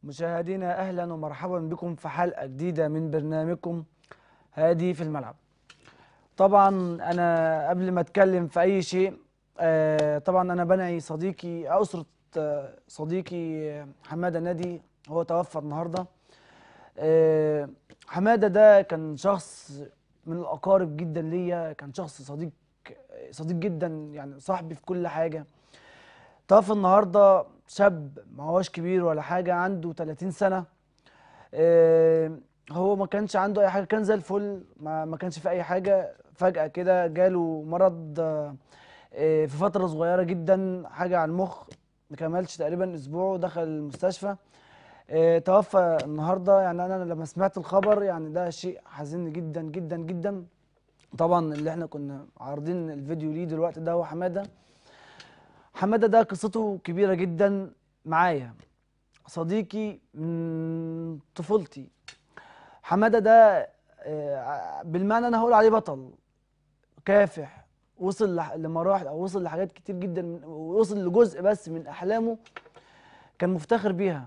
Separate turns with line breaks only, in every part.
مشاهدينا اهلا ومرحبا بكم في حلقه جديده من برنامجكم هادي في الملعب طبعا انا قبل ما اتكلم في اي شيء آه، طبعا انا بنعي صديقي اسره آه، صديقي آه، حماده نادي هو توفى النهارده آه، حماده ده كان شخص من الاقارب جدا ليا كان شخص صديق صديق جدا يعني صاحبي في كل حاجه توفى النهارده شاب ما هوش كبير ولا حاجه عنده 30 سنه آه، هو ما كانش عنده اي حاجه كان زي الفل ما, ما كانش في اي حاجه فجاه كده جاله مرض آه، آه، في فتره صغيره جدا حاجه على المخ ما كملش تقريبا اسبوع ودخل المستشفى آه، توفى النهارده يعني انا لما سمعت الخبر يعني ده شيء حزين جدا جدا جدا طبعا اللي احنا كنا عارضين الفيديو ليه دلوقتي ده هو حماده حماده ده قصته كبيره جدا معايا صديقي من طفولتي حماده ده آه، بالمعنى انا هقول عليه بطل كافح وصل لح- لمراحل او وصل لحاجات كتير جدا من- ووصل لجزء بس من احلامه كان مفتخر بيها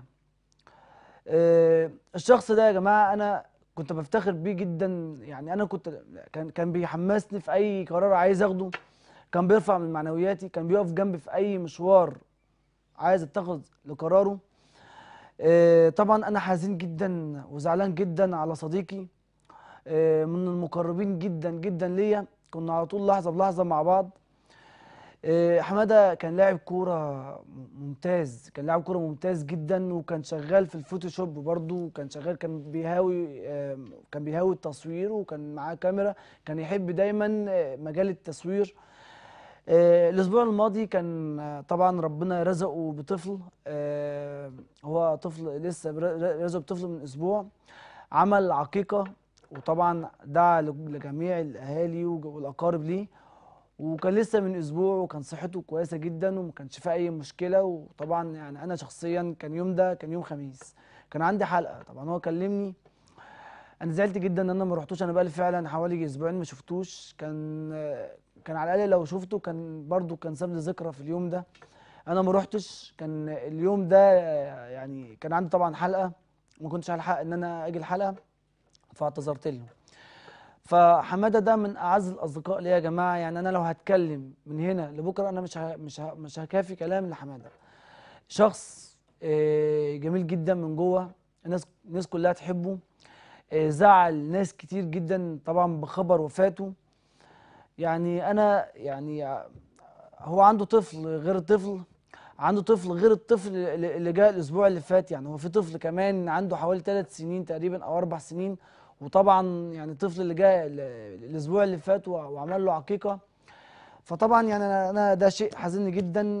آه، الشخص ده يا جماعه انا كنت بفتخر بيه جدا يعني انا كنت كان كان بيحمسني في اي قرار عايز اخده كان بيرفع من معنوياتي كان بيقف جنبي في اي مشوار عايز اتخذ لقراره آه، طبعا انا حزين جدا وزعلان جدا على صديقي آه، من المقربين جدا جدا ليا كنا على طول لحظه بلحظه مع بعض آه، حماده كان لاعب كوره ممتاز كان لاعب كوره ممتاز جدا وكان شغال في الفوتوشوب برضه وكان شغال كان بيهاوي آه، كان بيهاوي التصوير وكان معاه كاميرا كان يحب دايما آه، مجال التصوير آه، الاسبوع الماضي كان آه، طبعا ربنا رزقه بطفل آه، هو طفل لسه بر- رزقه بطفل من اسبوع عمل عقيقه وطبعا دعا لج- لجميع الاهالي وج- والاقارب ليه وكان لسه من اسبوع وكان صحته كويسه جدا وما كانش فيه اي مشكله وطبعا يعني انا شخصيا كان يوم ده كان يوم خميس كان عندي حلقه طبعا هو كلمني انا زعلت جدا ان انا ما رحتوش انا بقالي فعلا حوالي اسبوعين ما شفتوش كان كان على الاقل لو شفته كان برضو كان ساب لي ذكرى في اليوم ده انا ما رحتش كان اليوم ده يعني كان عندي طبعا حلقه ما كنتش هلحق ان انا اجي الحلقه فاعتذرت له فحماده ده من اعز الاصدقاء ليا يا جماعه يعني انا لو هتكلم من هنا لبكره انا مش ه... مش ه... مش هكافي كلام لحماده شخص آه، جميل جدا من جوه الناس الناس كلها تحبه آه، زعل ناس كتير جدا طبعا بخبر وفاته يعني انا يعني هو عنده طفل غير الطفل عنده طفل غير الطفل اللي اللي جاء الاسبوع اللي فات يعني هو في طفل كمان عنده حوالي ثلاث سنين تقريبا او اربع سنين وطبعا يعني الطفل اللي جاء ال- الاسبوع اللي فات وع- وعمل له عقيقه فطبعا يعني انا أنا ده شيء حزني جدا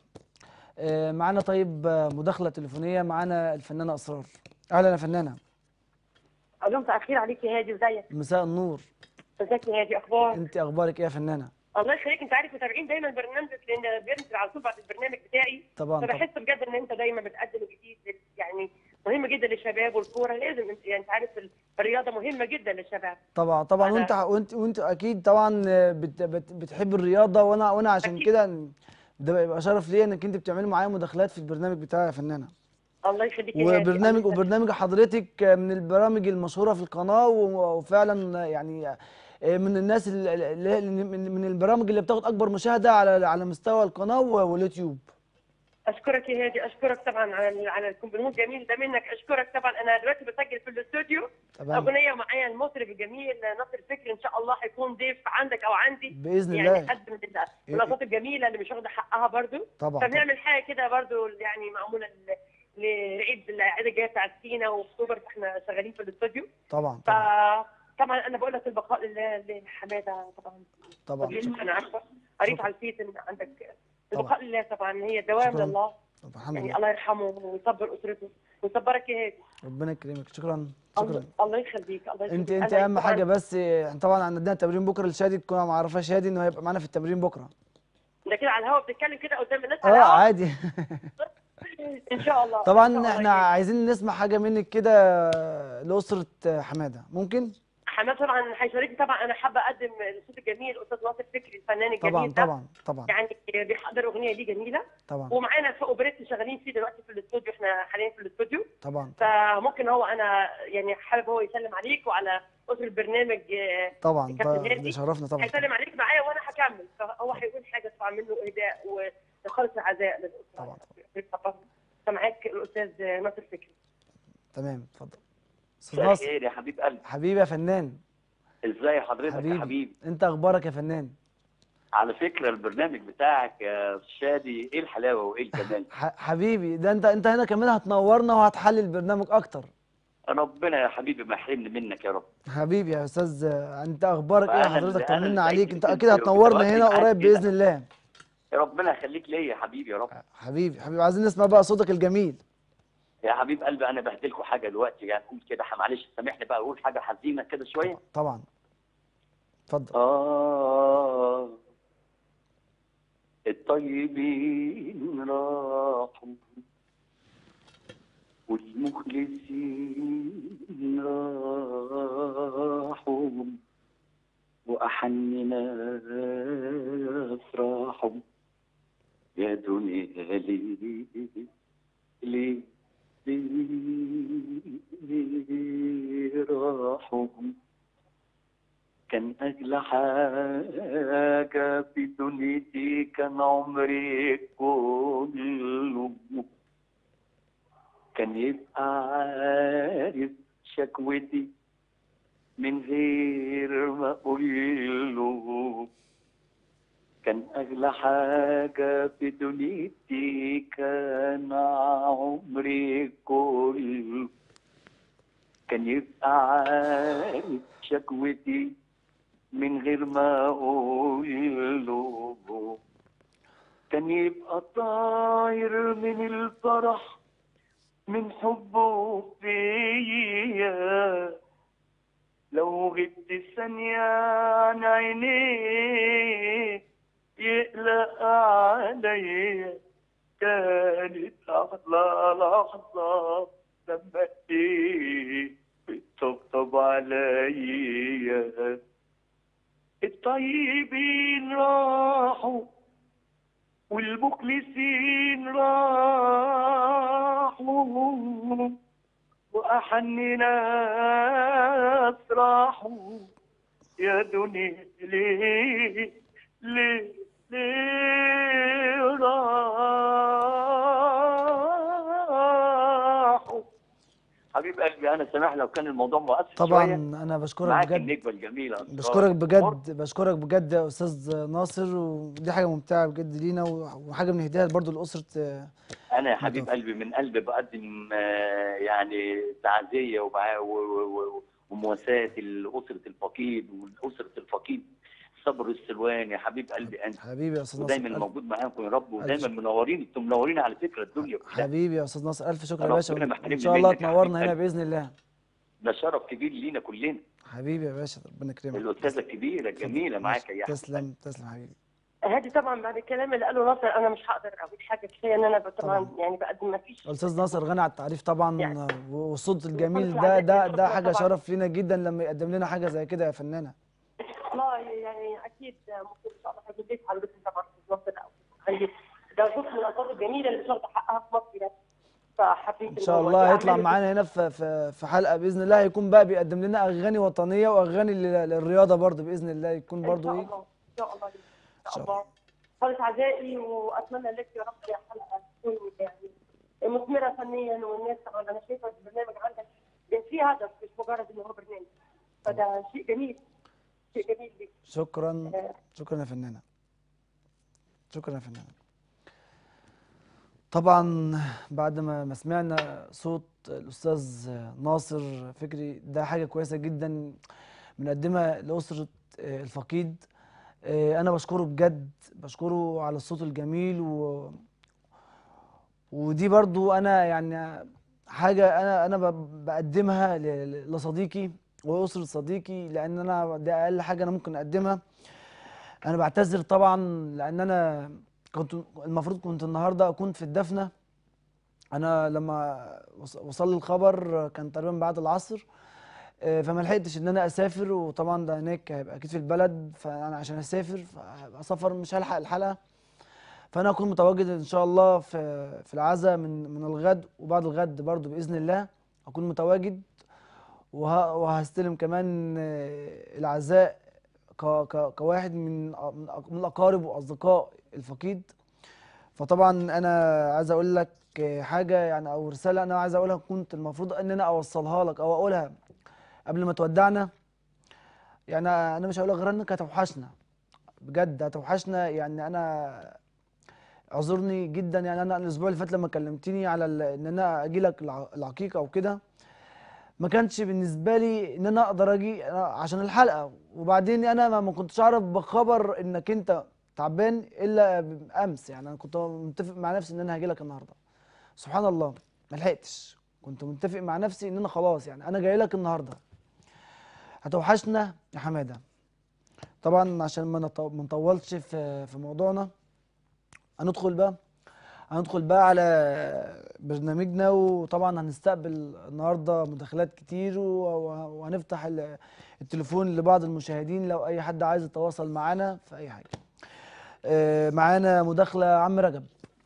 آه، معانا طيب آه، مداخله تليفونيه معانا الفنانه اسرار اهلا يا فنانه
الو مساء الخير عليك يا هادي ازيك
مساء النور
ازيك يا هادي اخبار
انت اخبارك ايه يا فنانه
الله يخليك انت عارف متابعين دايما برنامجك لان بينزل على طول بعد البرنامج بتاعي
طبعا طبعا
فبحس بجد ان انت دايما بتقدم جديد يعني مهم جدا للشباب والكوره لازم انت يعني انت عارف الرياضه مهمه جدا للشباب
طبعا طبعا
أنا-
وانت وانت وانت اكيد طبعا بت بت بتحب الرياضه وانا وانا عشان
أكيد.
كده ده يبقى شرف ليا انك انت بتعملي معايا مداخلات في البرنامج بتاعي يا فنانه
الله يخليك يا هادي
وبرنامج
الله يخليك.
وبرنامج حضرتك من البرامج المشهوره في القناه و- وفعلا يعني من الناس اللي اللي- من من البرامج اللي بتاخد اكبر مشاهده على على مستوى القناه واليوتيوب
اشكرك يا هادي اشكرك طبعا على على الكومبلمنت الجميل ده منك اشكرك طبعا انا دلوقتي بسجل في الاستوديو
تمام
اغنيه معايا المطرب الجميل ناصر فكري ان شال الله هيكون ضيف عندك او عندي
باذن
يعني
الله
حد من ال- من الاصوات الجميله اللي مش واخده حقها برضو
طبعا
فبنعمل حاجه كده برضو يعني معموله ل- لعيد العيد الجايه بتاعت سينا واكتوبر فاحنا شغالين في الاستوديو
طبعا طبعا
فطبعا انا بقول لك البقاء لله لحماده طبعا
طبعا
انا عارفه قريت
شكرا.
على الفيس ان عندك البقاء لله طبعا هي دوام
شكرا.
لله
طبعا الحمد
يعني
لله
الله يرحمه ويصبر اسرته ويصبرك يا هادي
ربنا يكرمك شكرا شكرا
الله الله يخليك الله يخليك
انت انت
أنا
اهم
طبعاً-
حاجه بس احنا طبعا عندنا تمرين بكره لشادي تكون معرفه شادي انه هيبقى معانا في التمرين بكره
ده كده على الهوا بتتكلم كده قدام الناس
اه
على الهوا
عادي
ان شاء الله إن شاء
طبعا
الله
احنا
يا هادي.
عايزين نسمع حاجه منك كده لاسره حماده ممكن
حماد طبعا هيشاركني طبعا انا حابه اقدم الصوت الجميل الاستاذ ناصر فكري الفنان الجميل
طبعا
ده.
طبعا طبعا
يعني بيحضر اغنيه ليه جميله
طبعا
ومعانا في اوبريت شغالين فيه دلوقتي في الاستوديو احنا حاليا في الاستوديو
طبعا
فممكن هو انا يعني حابب هو يسلم عليك وعلى اسر البرنامج آه،
طبعا
كابتن
طبعا
هادي.
ده شرفنا طبعا
هيسلم عليك معايا وانا هكمل فهو هيقول حاجه طبعا منه اهداء وخالص العزاء
طبعا
للاسره طبعا فمعاك الاستاذ ناصر فكري
تمام اتفضل استاذ
مساء
ناصر
الخير يا حبيب قلبي
حبيبي يا فنان
ازاي حضرتك
حبيبي.
يا حبيبي
انت اخبارك يا فنان
على فكره البرنامج بتاعك يا شادي ايه الحلاوه وايه الجمال
ح- حبيبي ده انت انت هنا كمان هتنورنا وهتحلل البرنامج اكتر
ربنا يا حبيبي ما يحرمني منك يا رب
حبيبي يا استاذ انت اخبارك ايه يا
وأنا اللي-
حضرتك
أنا اللي
طمنا عليك
سعيد
انت
جداً
اكيد
بوجودك
هتنورنا هنا
معاك
قريب
كده.
باذن الله
يا ربنا يخليك ليا يا حبيبي يا رب
حبيبي حبيبي عايزين نسمع بقى صوتك الجميل
يا حبيب قلبي انا بهدلكوا حاجه دلوقتي يعني قول كده معلش سامحني بقى اقول حاجه حزينه كده شويه
طبعا اتفضل
آه الطيبين راحوا والمخلصين راحوا وأحن ناس راحوا يا دنيا ليه ليه ليه راحوا كان أغلى حاجة في دنيتي كان عمري كله كان يبقى عارف شكوتي من غير ما أقوله كان أغلى حاجة في دنيتي كان عمري كله كان يبقى عارف شكوتي من غير ما اقول له كان يبقى طاير من الفرح من حبه فيا لو غبت ثانية عن عينيه يقلق عليا كانت أحلى لحظة لما ايه بتطبطب عليا الطيبين راحوا والمخلصين راحوا وأحن ناس راحوا يا دنيا ليه ليه ليه راحوا حبيب قلبي انا سامح لو كان الموضوع مؤثر
طبعا
شويه
انا بشكرك
معاك
بجد
النجمه الجميله أسرار.
بشكرك بجد بشكرك بجد يا استاذ ناصر ودي حاجه ممتعه بجد لينا وحاجه بنهديها برضو لاسره آه،
انا يا حبيب
متوفى.
قلبي من قلبي بقدم آه، يعني تعزيه وبع- و- و- و- ومواساه لاسره الفقيد والاسره الفقيد صبر السلوان يا حبيب قلبي انت
حبيبي يا استاذ ناصر
ودايما
ألف-
موجود معاكم يا رب
ألف
ودايما
شكر.
منورين انتم منورين على فكره الدنيا كلها
حبيبي يا استاذ ناصر الف شكر يا
ربنا
باشا
ما يحرمني
ان شاء الله
منك يا
تنورنا
حبيب
هنا
قلبي.
باذن الله
ده شرف كبير لينا كلنا
حبيبي يا باشا ربنا يكرمك
الاستاذه الكبيره الجميله
اتفضل.
معاك يا أحمد.
تسلم تسلم حبيبي
هادي طبعا بعد الكلام اللي قاله ناصر انا مش هقدر اقول حاجه كفايه ان انا طبعا
طبعاً.
يعني بقدم ما فيش
الاستاذ ناصر غني عن التعريف طبعا
يعني.
والصوت الجميل
طبعاً.
ده ده ده حاجه
طبعاً.
شرف لينا جدا لما يقدم لنا حاجه زي كده يا فنانه
والله يعني اكيد ممكن ان شاء الله هجيب لك حضرتك طبعا في مصر او عندي ده صوت من الاصوات الجميله اللي مش واخده حقها في مصر يعني فحبيت
ان شاء الله هيطلع معانا هنا في في في حلقه باذن الله هيكون بقى بيقدم لنا اغاني وطنيه واغاني لل- للرياضه برضو باذن الله يكون برضو
ان
ايه
شاء الله ان شاء الله ان
شاء
شاء الله خالص عزائي واتمنى لك يا رب يا حلقه تكون يعني مثمره فنيا والناس طبعا انا شايفه البرنامج عندك فيه هدف مش مجرد انه هو برنامج فده شيء جميل شيء جميل ليك
شكرا شكرا يا فنانه شكرا يا فنانه طبعا بعد ما ما سمعنا صوت الاستاذ ناصر فكري ده حاجه كويسه جدا بنقدمها لاسره آه، الفقيد آه، انا بشكره بجد بشكره على الصوت الجميل و ودي برضو انا يعني حاجه انا انا ب- بقدمها ل- ل- لصديقي واسره صديقي لان انا دي اقل حاجه انا ممكن اقدمها انا بعتذر طبعا لان انا كنت المفروض كنت النهارده اكون في الدفنه انا لما وص- وصل لي الخبر كان تقريبا بعد العصر آه، فما لحقتش ان انا اسافر وطبعا ده هناك هيبقى اكيد في البلد فانا عشان اسافر فهيبقى سفر مش هلحق الحلقه فانا اكون متواجد ان شاء الله في في العزاء من من الغد وبعد الغد برضو باذن الله اكون متواجد وه- وهستلم كمان آه، العزاء ك ك كواحد من من أق- من الاقارب واصدقاء الفقيد فطبعا انا عايز اقول لك آه، حاجه يعني او رساله انا عايز اقولها كنت المفروض ان انا اوصلها لك او اقولها قبل ما تودعنا يعني انا مش هقول لك غير انك هتوحشنا بجد هتوحشنا يعني انا اعذرني جدا يعني انا الاسبوع اللي فات لما كلمتني على ال- ان انا اجي لك الع- العقيقه او كده ما كانش بالنسبه لي ان انا اقدر اجي أنا عشان الحلقه وبعدين انا ما ما كنتش اعرف بخبر انك انت تعبان الا امس يعني انا كنت متفق مع نفسي ان انا هاجي لك النهارده سبحان الله ما لحقتش كنت متفق مع نفسي ان انا خلاص يعني انا جاي لك النهارده هتوحشنا يا حماده طبعا عشان ما نط- ما نطولش في في موضوعنا هندخل بقى هندخل بقى على برنامجنا وطبعا هنستقبل النهارده مداخلات كتير و- و- وهنفتح ال- التليفون لبعض المشاهدين لو اي حد عايز يتواصل معانا في اي حاجه آه، معانا مداخله عم رجب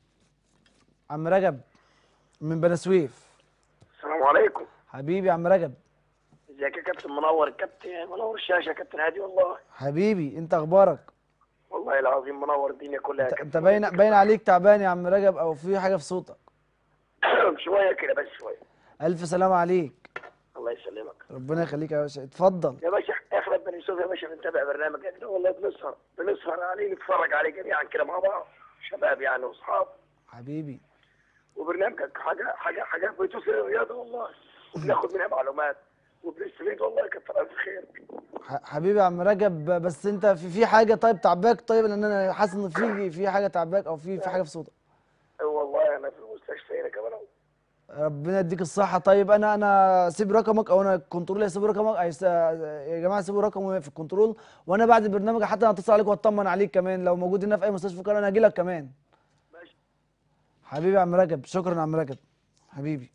عم رجب من بني سويف
السلام عليكم
حبيبي يا عم رجب
ازيك يا كابتن منور الكابتن منور الشاشه يا كابتن هادي والله
حبيبي انت اخبارك
والله العظيم منور الدنيا كلها يا
انت,
كابتن
انت باين باين عليك تعبان يا عم رجب او في حاجه في صوتك
شويه كده بس شويه
الف سلام عليك
الله يسلمك
ربنا يخليك يا باشا اتفضل
يا باشا احنا بني يوسف يا باشا بنتابع برنامجك ده والله بنسهر بنسهر عليه نتفرج عليه جميعا كده مع بعض شباب يعني واصحاب
حبيبي
وبرنامجك حاجه حاجه حاجه بتوصل الرياضه والله وبناخد منها معلومات وبنستفيد والله كتر الف خير
ح- حبيبي يا عم رجب بس انت في في حاجه طيب تعباك طيب لان انا حاسس ان في في حاجه تعباك او في في حاجه في صوتك
والله انا في المستشفى هنا كمان أهو.
ربنا يديك الصحه طيب انا انا سيب رقمك او انا الكنترول هيسيب رقمك هيس- يا جماعه سيبوا رقمه في الكنترول وانا بعد البرنامج حتى هتصل عليك واطمن عليك كمان لو موجود هنا في اي مستشفى في القاهره انا هاجي لك كمان
ماشي
حبيبي يا عم رجب شكرا يا عم رجب حبيبي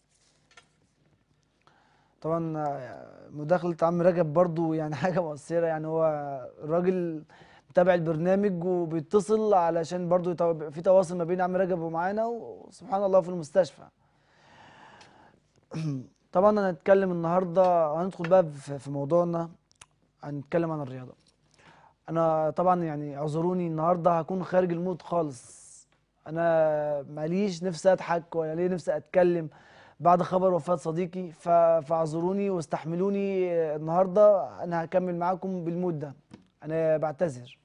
طبعا آه، مداخلة عم رجب برضو يعني حاجة مؤثرة يعني هو الراجل متابع البرنامج وبيتصل علشان برضو يتو- يبقى في تواصل ما بين عم رجب ومعانا وسبحان الله في المستشفى طبعا هنتكلم النهارده هندخل بقى في في موضوعنا هنتكلم عن الرياضة انا طبعا يعني اعذروني النهارده هكون خارج المود خالص انا ماليش نفسي اضحك ولا ليه نفسي اتكلم بعد خبر وفاة صديقي ف- فاعذروني واستحملوني النهارده انا هكمل معاكم بالمود ده انا بعتذر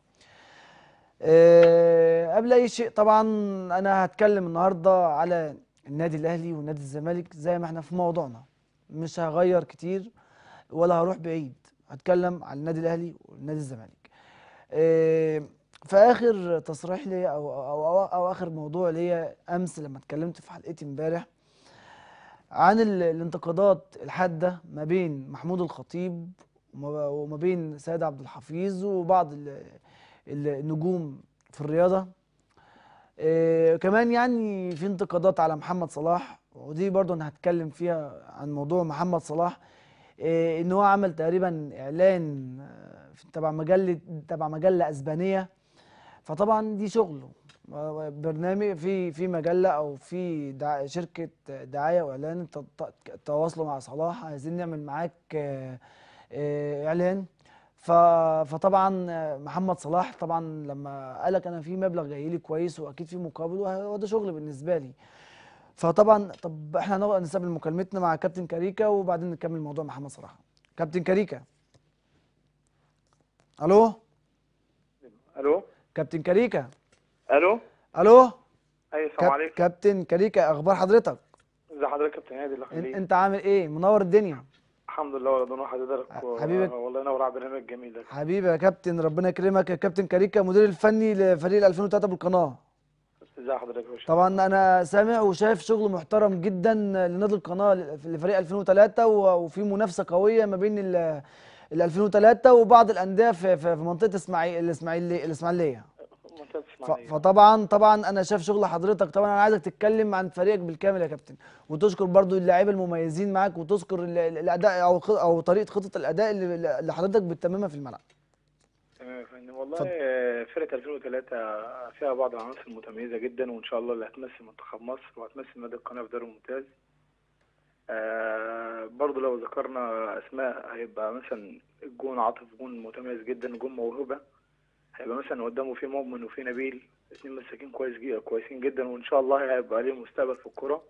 أه قبل اي شيء طبعا انا هتكلم النهارده على النادي الاهلي والنادي الزمالك زي ما احنا في موضوعنا مش هغير كتير ولا هروح بعيد هتكلم على النادي الاهلي والنادي الزمالك أه في اخر تصريح ليا او او او, أو اخر موضوع ليا امس لما اتكلمت في حلقتي امبارح عن ال- الانتقادات الحاده ما بين محمود الخطيب وما وما بين سيد عبد الحفيظ وبعض ال- ال- النجوم في الرياضه إيه كمان يعني في انتقادات على محمد صلاح ودي برضو انا هتكلم فيها عن موضوع محمد صلاح إيه ان هو عمل تقريبا اعلان آه، في- تبع مجله تبع مجله اسبانيه فطبعا دي شغله آه، برنامج في في مجله او في دع... شركه دعايه واعلان ت- ت- تواصلوا مع صلاح عايزين نعمل معاك آه، آه، اعلان ف... فطبعا آه، محمد صلاح طبعا لما قالك انا في مبلغ جاي لي كويس واكيد في مقابل وهو ده شغل بالنسبه لي فطبعا طب احنا هنقعد نستقبل مكالمتنا مع كابتن كاريكا وبعدين نكمل موضوع محمد صلاح كابتن كاريكا الو
الو
كابتن كاريكا
الو
الو
اي السلام
كاب...
عليكم
كابتن كاريكا اخبار حضرتك
ازي حضرتك يا كابتن هادي الله
إن...
يخليك
انت عامل ايه منور الدنيا
الحمد لله ولا دون حضرتك
ح-
و-
حبيبك.
والله ينور على البرنامج الجميل ده
حبيبي يا كابتن ربنا يكرمك يا كابتن كاريكا مدير الفني لفريق 2003 بالقناه
ازي حضرتك يا باشا
طبعا انا سامع وشايف شغل محترم جدا لنادي القناه لفريق 2003 و- وفي منافسه قويه ما بين ال ال 2003 وبعض الانديه في في في منطقه اسماعيل الاسماعيليه الاسماعيليه
منطقة
ف-
اسماعيلية
فطبعا طبعا انا شايف شغل حضرتك طبعا انا عايزك تتكلم عن فريقك بالكامل يا كابتن وتذكر برضو اللاعيبه المميزين معاك وتذكر ال- ال- الاداء او خ- او طريقه خطه الاداء اللي اللي حضرتك بتتممها في الملعب
تمام يا فندم والله
اتفضل.
آه، فرقة 2003 فيها بعض العناصر متميزة جدا وإن شاء الله اللي هتمثل منتخب مصر وهتمثل نادي القناة في دوري ممتاز آه برضه لو ذكرنا أسماء هيبقى مثلا الجون عاطف جون متميز جدا جون موهبة هيبقى مثلا قدامه في مؤمن وفي نبيل اتنين مساكين كويس جي- كويسين جدا وإن شاء الله هيبقى ليهم مستقبل في الكرة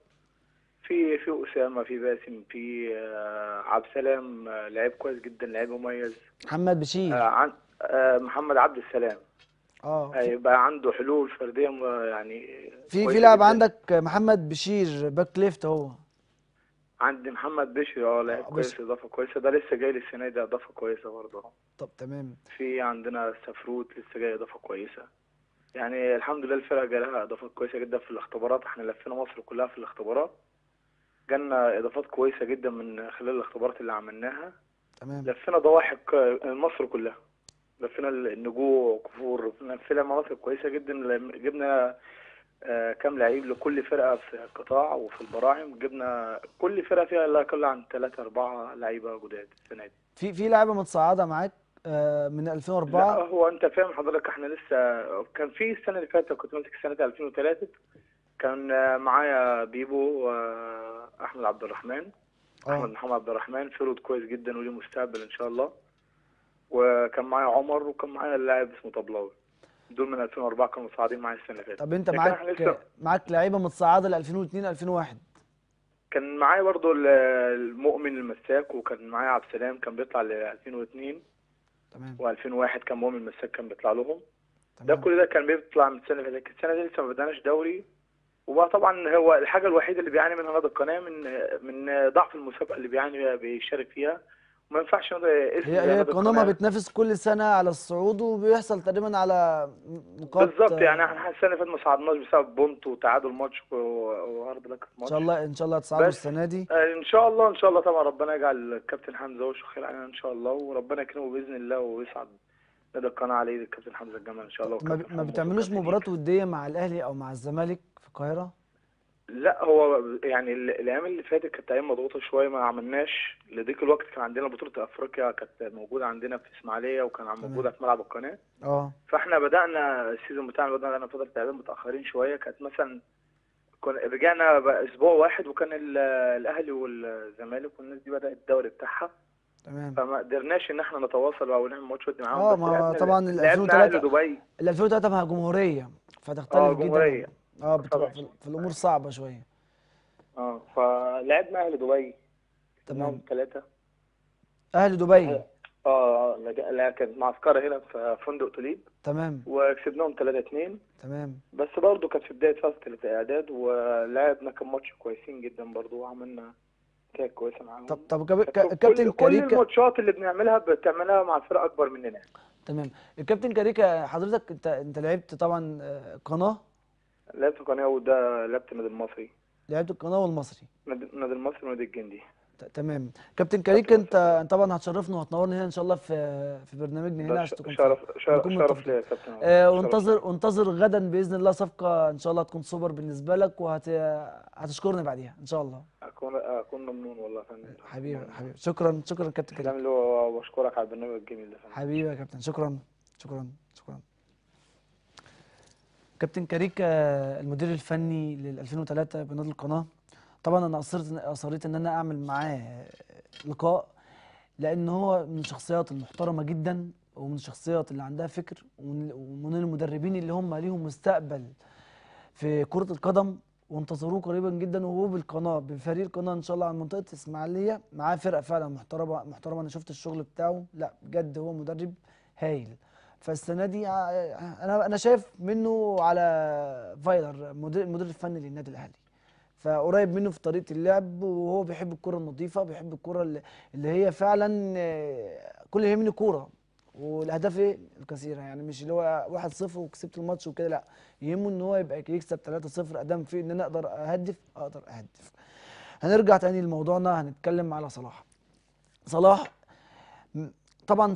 في في أسامة في باسم في آه عبد السلام آه لعيب كويس جدا لعيب مميز
محمد بشير
آه عن آه محمد عبد السلام
اه في
هيبقى عنده حلول فرديه م- يعني
في
كويسة
لاعب
جداً.
عندك محمد بشير باك ليفت هو
عندي محمد بشري اه لعيب
آه،
كويس
بشري.
اضافه كويسه ده لسه جاي لي السنه دي اضافه كويسه برضه
طب تمام
في عندنا سفروت لسه جاي اضافه كويسه يعني الحمد لله الفرقه جالها اضافات كويسه جدا في الاختبارات احنا لفينا مصر كلها في الاختبارات جالنا اضافات كويسه جدا من خلال الاختبارات اللي عملناها
تمام
لفينا ضواحك آه، مصر كلها لفينا النجوع وكفور لفينا مناطق كويسة جدا لم- جبنا آه، كام لعيب لكل فرقة في القطاع وفي البراعم جبنا كل فرقة فيها لا يقل عن ثلاثة أربعة لعيبة جداد السنة دي
في في لاعيبه متصاعده معاك آه، من
لا
2004
هو أنت فاهم حضرتك احنا لسه كان في السنة اللي فاتت كنت ماسك سنة 2003 كان آه، معايا بيبو آه، أحمد عبد الرحمن احمد
اه
محمد عبد الرحمن فرود كويس جدا وليه مستقبل ان شاء الله وكان معايا عمر وكان معايا اللاعب اسمه طبلاوي دول من 2004 كانوا مصاعدين معايا السنه اللي فاتت
طب انت
لكن احنا
معاك
لسه
معاك لعيبه متصاعده ل 2002 2001
كان معايا برضو ال- المؤمن المساك وكان معايا عبد السلام كان بيطلع ل 2002
تمام
و2001 كان مؤمن المساك كان بيطلع لهم ده
تمام
كل ده كان بيطلع من السنه اللي فاتت السنه دي لسه ما بدأناش دوري وبقى طبعا هو الحاجه الوحيده اللي بيعاني منها نادي القناه من من ضعف المسابقه اللي بيعاني بيشارك فيها وما ينفعش نادي- اسم
هي
زي
هي
نادي
القناه ما بتنافس كل سنه على الصعود وبيحصل تقريبا على نقاط
بالظبط
آه،
يعني احنا السنه اللي فاتت ما صعدناش بسبب بونت وتعادل ماتش و- وهارد لك
ان
ماتش
شاء الله ان شاء الله هتصعدوا
بس
السنه دي
آه، ان شاء الله ان شاء الله طبعا ربنا يجعل الكابتن حمزه وشه خير علينا ان شاء الله وربنا يكرمه باذن الله ويصعد نادي القناه عليه الكابتن حمزه الجمال ان شاء الله
ما,
والكابتن
بي- ما
حمزة
بتعملوش
والكابتن
مباراه وديه مع الاهلي او مع الزمالك في القاهره
لا هو يعني ال- الايام اللي فاتت كانت ايام مضغوطه شويه ما عملناش لديك الوقت كان عندنا بطوله افريقيا كانت موجوده عندنا في اسماعيليه وكان عم-
تمام.
موجوده في ملعب القناه
اه
فاحنا بدانا السيزون بتاعنا بدانا فتره اعداد متاخرين شويه كانت مثلا كنا رجعنا بقى اسبوع واحد وكان ال- الاهلي والزمالك والناس دي بدات الدوري بتاعها
تمام
فما قدرناش ان احنا نتواصل او نعمل ماتش ودي معاهم
اه
بس
ما
لعبنا
طبعا ال
لعبنا اهلي
2003
دبي
ال 2003 مع جمهوريه فتختلف
اه
جدا
جمهورية.
اه بتبقى
طبعا.
في, في الامور صعبه شويه
اه فلعبنا اهلي دبي
تمام
ثلاثه
اهل دبي
اه لج- لا كانت معسكرة هنا في فندق توليب
تمام
وكسبناهم 3 2
تمام
بس برضه كانت في بداية فترة الإعداد ولعبنا كام ماتش كويسين جدا برضه وعملنا نتائج كويسة معاهم
طب طب كاب-
كانت
كا-
كل-
الكابتن
كل
كاريكا
الماتشات اللي بنعملها بتعملها مع فرق أكبر مننا
تمام الكابتن كاريكا حضرتك انت انت لعبت طبعا آه، قناه
لعبت في قناة وده لعبت النادي المصري
لعبت القناه والمصري
نادي النادي المصري ونادي الجندي
ت- تمام كابتن كاريكا انت طبعا هتشرفنا وهتنورنا هنا ان شاء الله في في برنامجنا هنا
ده
عشان
ش-
تكون
شرف شرف,
نكون
شرف
متفقين.
ليا يا كابتن
آه
شرف
وانتظر وانتظر غدا باذن الله صفقه ان شاء الله هتكون سوبر بالنسبه لك وهت هتشكرني بعديها ان شاء الله
أكون أكون ممنون والله يا فندم
حبيبي حبيبي شكرا شكرا كابتن كاريكا
تسلم لي وأشكرك على البرنامج الجميل ده يا فندم.
حبيبي يا كابتن شكرا شكرا شكرا كابتن كاريكا المدير الفني لل 2003 بنادي القناه طبعا انا اصرت اصريت ان انا اعمل معاه لقاء لان هو من الشخصيات المحترمه جدا ومن الشخصيات اللي عندها فكر ومن ومن المدربين اللي هم ليهم مستقبل في كرة القدم وانتظروه قريبا جدا وهو بالقناة بفريق القناة ان شاء الله على منطقة اسماعيلية معاه فرقة فعلا محترمة محترمة انا شفت الشغل بتاعه لا بجد هو مدرب هايل فالسنة دي ع- انا انا شايف منه على فايلر مدير المدير الفني للنادي الاهلي فقريب منه في طريقة اللعب وهو بيحب الكرة النظيفة بيحب الكرة اللي اللي هي فعلا آه، كل اللي يهمني كورة والاهداف ايه الكثيره يعني مش اللي هو 1-0 وكسبت الماتش وكده لا يهمه ان هو يبقى يكسب 3-0 ادام في ان انا اقدر اهدف اقدر اهدف هنرجع تاني لموضوعنا هنتكلم على صلاح صلاح م- طبعا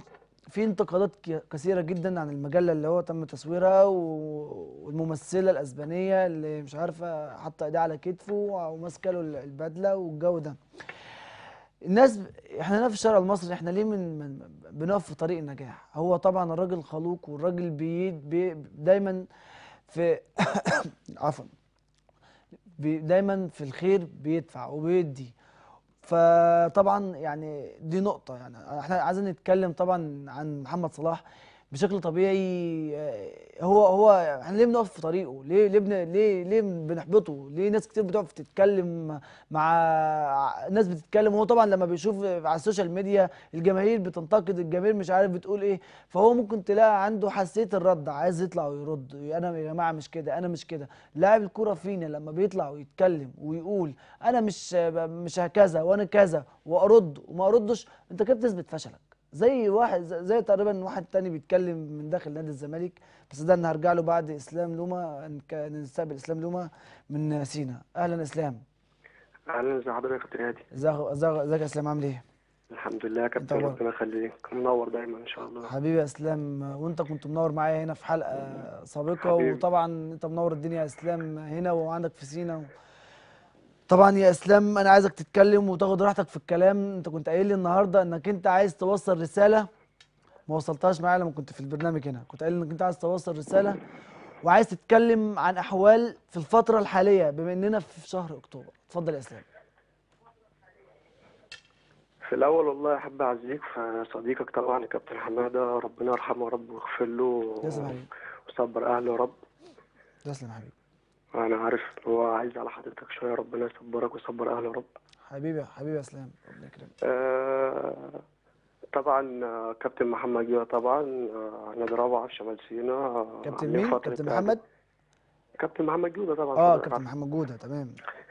في انتقادات ك- كثيره جدا عن المجله اللي هو تم تصويرها و- والممثله الاسبانيه اللي مش عارفه حاطه ايديها على كتفه وماسكه له ال- البدله والجو ده الناس ب- احنا هنا في الشارع المصري احنا ليه من, من بنقف في طريق النجاح هو طبعا الراجل خلوق والراجل بي بي دايما في عفوا بي دايما في الخير بيدفع وبيدي فطبعا يعني دي نقطة يعني احنا عايزين نتكلم طبعا عن محمد صلاح بشكل طبيعي آه، هو هو احنا ليه بنقف في طريقه؟ ليه ليه بن ليه ليه بنحبطه؟ ليه ناس كتير بتقف تتكلم مع ناس بتتكلم وهو طبعا لما بيشوف على السوشيال ميديا الجماهير بتنتقد الجماهير مش عارف بتقول ايه فهو ممكن تلاقي عنده حساسية الرد عايز يطلع ويرد انا يا جماعة مش كده انا مش كده لاعب الكرة فينا لما بيطلع ويتكلم ويقول انا مش مش هكذا وانا كذا وارد وما اردش انت كده بتثبت فشلك زي واحد زي تقريبا واحد تاني بيتكلم من داخل نادي الزمالك بس ده انا هرجع له بعد اسلام لوما هنك- نستقبل اسلام لوما من سينا اهلا اسلام
اهلا ازي حضرتك يا كابتن هادي
ازيك ازيك ازيك يا اسلام عامل ايه
الحمد لله يا كابتن
أخبارك؟
ربنا يخليك منور دايما ان شاء الله
حبيبي يا اسلام وانت كنت منور معايا هنا في حلقه سابقه
حبيبي.
وطبعا انت منور الدنيا يا اسلام هنا وعندك في سينا طبعا يا اسلام انا عايزك تتكلم وتاخد راحتك في الكلام انت كنت قايل لي النهارده انك انت عايز توصل رساله ما وصلتهاش معايا لما كنت في البرنامج هنا كنت قايل انك انت عايز توصل رساله وعايز تتكلم عن احوال في الفتره الحاليه بما اننا في شهر اكتوبر اتفضل يا اسلام
في الاول والله احب اعزيك في صديقك طبعا يا كابتن حماده ربنا يرحمه يا رب ويغفر له
تسلم يا حبيبي
وصبر اهله يا رب
تسلم يا حبيبي
انا عارف إن هو عايز على حضرتك شويه ربنا يصبرك ويصبر اهله يا رب
حبيبي حبيبي يا اسلام ربنا يكرمك
آه طبعا آه، كابتن محمد جوه طبعا آه، نادي رابعه في شمال سيناء
كابتن
عاملين
مين
فترة
كابتن
إعداد.
محمد
كابتن محمد جوده طبعا
اه
حضرتك
كابتن محمد جوده تمام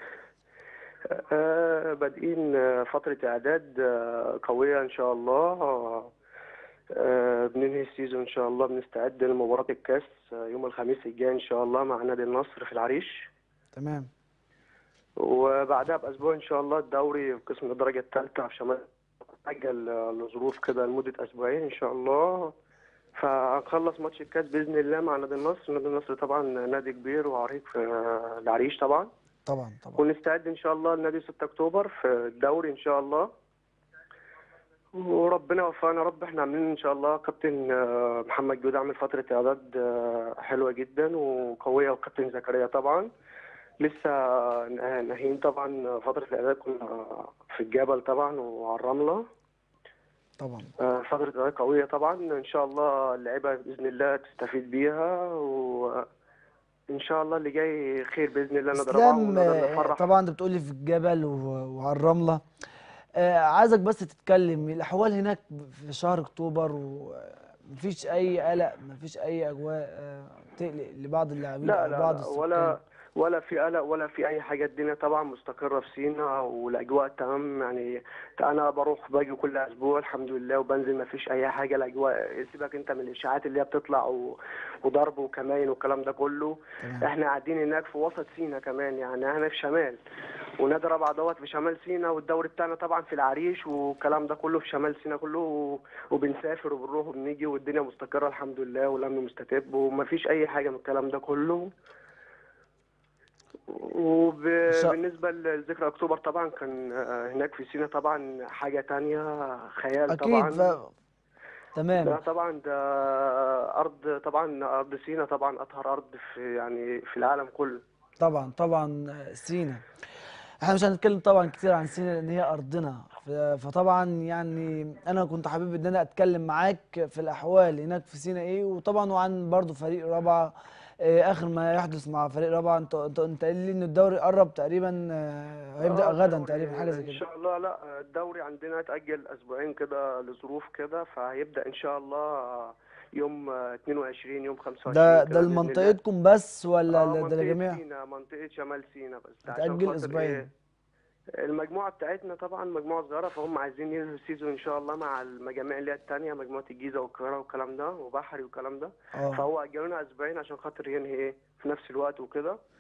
آه، بادئين آه، فترة إعداد آه، قوية إن شاء الله آه، آه، بننهي السيزون إن شاء الله بنستعد لمباراة الكاس آه، يوم الخميس الجاي إن شاء الله مع نادي النصر في العريش
تمام
وبعدها بأسبوع إن شاء الله الدوري في قسم الدرجة الثالثة في شمال أجل آه، لظروف كده لمدة أسبوعين إن شاء الله فهنخلص ماتش الكاس بإذن الله مع نادي النصر نادي النصر طبعا نادي كبير وعريق في آه، العريش طبعا
طبعا طبعا
ونستعد ان شاء الله لنادي 6 اكتوبر في الدوري ان شاء الله وربنا يوفقنا يا رب احنا عاملين ان شاء الله كابتن آه، محمد جود عامل فتره اعداد آه، حلوه جدا وقويه وكابتن زكريا طبعا لسه ناهيين طبعا فتره الاعداد كنا في الجبل طبعا وعلى الرمله
طبعا
آه، فتره اعداد قويه طبعا ان شاء الله اللعيبه باذن الله تستفيد بيها وان شاء الله اللي جاي خير باذن الله نقدر
اسلام
ونقدر
آه،
نفرح
طبعا انت بتقولي في الجبل و- وعلى الرمله آه، عايزك بس تتكلم الاحوال هناك في شهر اكتوبر ومفيش اي قلق مفيش اي اجواء آه، تقلق لبعض اللاعبين
لا
او
لا,
بعض
لا
السكان
ولا ولا في قلق ولا في اي حاجه الدنيا طبعا مستقره في سينا والاجواء تمام يعني انا بروح باجي كل اسبوع الحمد لله وبنزل ما فيش اي حاجه الاجواء سيبك انت من الاشاعات اللي هي بتطلع و... وضرب وكماين والكلام ده كله
تمام.
احنا قاعدين هناك في وسط سينا كمان يعني احنا في شمال ونادي رابعه دوت في شمال سينا والدوري بتاعنا طبعا في العريش والكلام ده كله في شمال سينا كله و... وبنسافر وبنروح وبنيجي والدنيا مستقره الحمد لله والامن مستتب ومفيش اي حاجه من الكلام ده كله
شاء-
وبالنسبة لذكرى أكتوبر طبعا كان آه، هناك في سينا طبعا حاجة تانية خيال
اكيد
طبعا
ف...
ده
تمام
طبعا ده أرض طبعا أرض سينا طبعا أطهر أرض في يعني في العالم كله
طبعا طبعا آه، سينا احنا مش هنتكلم طبعا كتير عن سينا لان هي ارضنا ف- فطبعا يعني انا كنت حابب ان انا اتكلم معاك في الاحوال هناك في سينا ايه وطبعا وعن برضو فريق رابعه آه، اخر ما يحدث مع فريق رابعه انت انت انت قايل لي ان الدوري قرب تقريبا آه، هيبدا
آه،
غدا
الدوري
تقريبا حاجه زي
إن
كده
شاء الله لا الدوري عندنا اتأجل أسبوعين كده لظروف كده فهيبدأ إن شاء الله يوم 22 يوم 25
ده
كده
ده
بإذن الله.
لمنطقتكم بس ولا
اه
ل- ده
منطقة
لجميع
سينا منطقة شمال سينا بس عشان
هتأجل
خاطر
اسبوعين
إيه المجموعة بتاعتنا طبعا مجموعة صغيرة فهم عايزين ينهوا السيزون إن شاء الله مع المجاميع اللي هي التانية مجموعة الجيزة والقاهرة والكلام ده وبحري والكلام ده
اه
فهو أجلونا أسبوعين عشان خاطر ينهي إيه في نفس الوقت وكده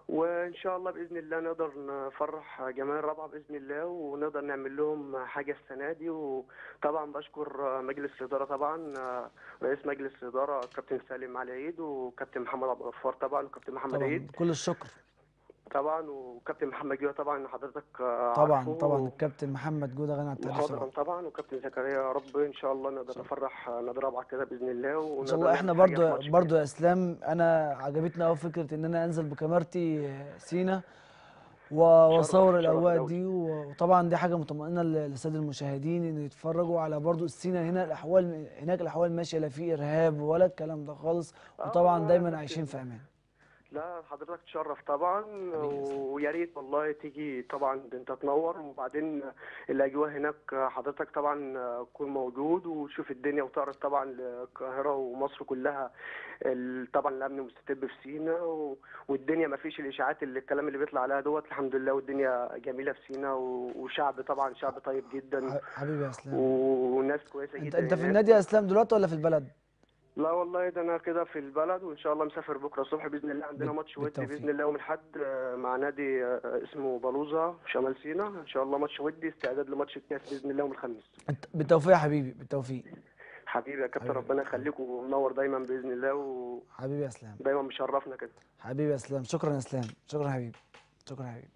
وان شاء الله باذن الله نقدر نفرح جماهير الرابعه باذن الله ونقدر نعمل لهم حاجه السنه دي وطبعا بشكر مجلس الاداره طبعا رئيس مجلس الاداره كابتن سالم علي عيد وكابتن محمد عبد الغفار طبعا وكابتن محمد
طبعا
عيد
كل الشكر
طبعا وكابتن محمد جوه طبعا حضرتك
طبعا
عارفه
طبعا الكابتن محمد جوده غني عن التعريف
محاضرا
طبعا
طبعا وكابتن زكريا يا رب ان شاء الله نقدر نفرح نادي رابعه كده باذن الله
ان شاء
ونقدر
الله احنا
نعمل حاجة في
برضو
ماتش
برضو يا اسلام انا عجبتني قوي فكره ان انا انزل بكاميرتي سينا و- واصور
شرف
الاوقات
دولي.
دي وطبعا دي حاجه مطمئنه ل- للساده المشاهدين ان يتفرجوا على برضو السينا هنا الاحوال هناك الاحوال ماشيه لا في ارهاب ولا الكلام ده خالص
آه
وطبعا
والله
دايما
بس
عايشين في امان
لا حضرتك تشرف طبعا ويا ريت والله تيجي طبعا انت تنور وبعدين الاجواء هناك حضرتك طبعا تكون موجود وتشوف الدنيا وتعرض طبعا القاهره ومصر كلها ال- طبعا الامن مستتب في سينا و- والدنيا ما فيش الاشاعات اللي الكلام اللي بيطلع عليها دوت الحمد لله والدنيا جميله في سينا و- وشعب طبعا شعب طيب جدا
ح- حبيبي يا اسلام
وناس كويسه
انت
جدا
انت في
هناك.
النادي يا اسلام دلوقتي ولا في البلد
لا والله ده انا كده في البلد وان شاء الله مسافر بكره الصبح باذن الله عندنا
بال-
ماتش ودي
بالتوفيق.
باذن الله يوم الاحد آه، مع نادي آه، اسمه بلوزه في شمال سيناء ان شاء الله ماتش ودي استعداد لماتش الكاس باذن الله يوم الخميس
انت- بالتوفيق يا حبيبي بالتوفيق
حبيبي يا كابتن
حبيبي.
ربنا يخليك ومنور دايما باذن الله
حبيبي يا اسلام
ودايما مشرفنا كده
حبيبي يا اسلام شكرا يا اسلام شكرا حبيبي شكرا حبيبي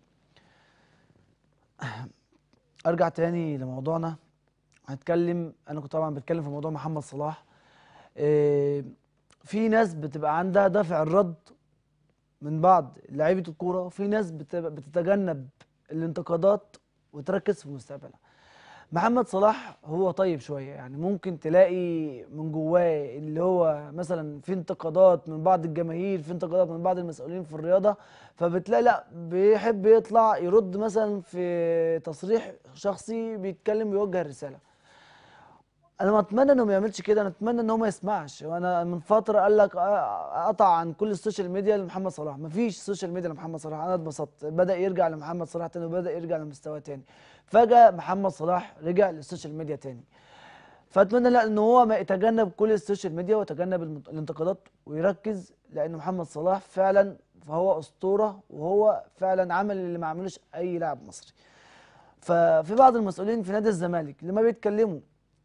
ارجع تاني لموضوعنا هنتكلم انا كنت طبعا بتكلم في موضوع محمد صلاح إيه، في ناس بتبقى عندها دافع الرد من بعض لعيبه الكوره وفي ناس بتبقى بتتجنب الانتقادات وتركز في مستقبلها محمد صلاح هو طيب شويه يعني ممكن تلاقي من جواه اللي هو مثلا في انتقادات من بعض الجماهير في انتقادات من بعض المسؤولين في الرياضه فبتلاقي لا بيحب يطلع يرد مثلا في تصريح شخصي بيتكلم ويوجه الرساله انا ما اتمنى انه ما يعملش كده انا اتمنى ان هو ما يسمعش وانا من فتره قال لك آه، قطع عن كل السوشيال ميديا لمحمد صلاح ما فيش سوشيال ميديا لمحمد صلاح انا اتبسطت بدا يرجع لمحمد صلاح تاني وبدا يرجع لمستوى تاني فجاه محمد صلاح رجع للسوشيال ميديا تاني فاتمنى لا ان هو ما يتجنب كل السوشيال ميديا ويتجنب المت- الانتقادات ويركز لان محمد صلاح فعلا فهو اسطوره وهو فعلا عمل اللي ما عملوش اي لاعب مصري ففي بعض المسؤولين في نادي الزمالك لما بيتكلموا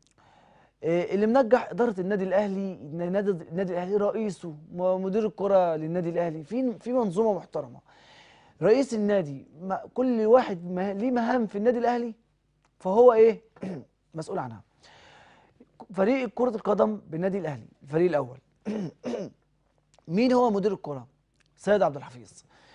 إيه اللي منجح اداره النادي الاهلي نادي النادي الاهلي رئيسه مدير الكره للنادي الاهلي في في منظومه محترمه رئيس النادي ما- كل واحد ما- ليه مهام في النادي الاهلي فهو ايه مسؤول عنها فريق كرة القدم بالنادي الأهلي الفريق الأول مين هو مدير الكرة؟ سيد عبد الحفيظ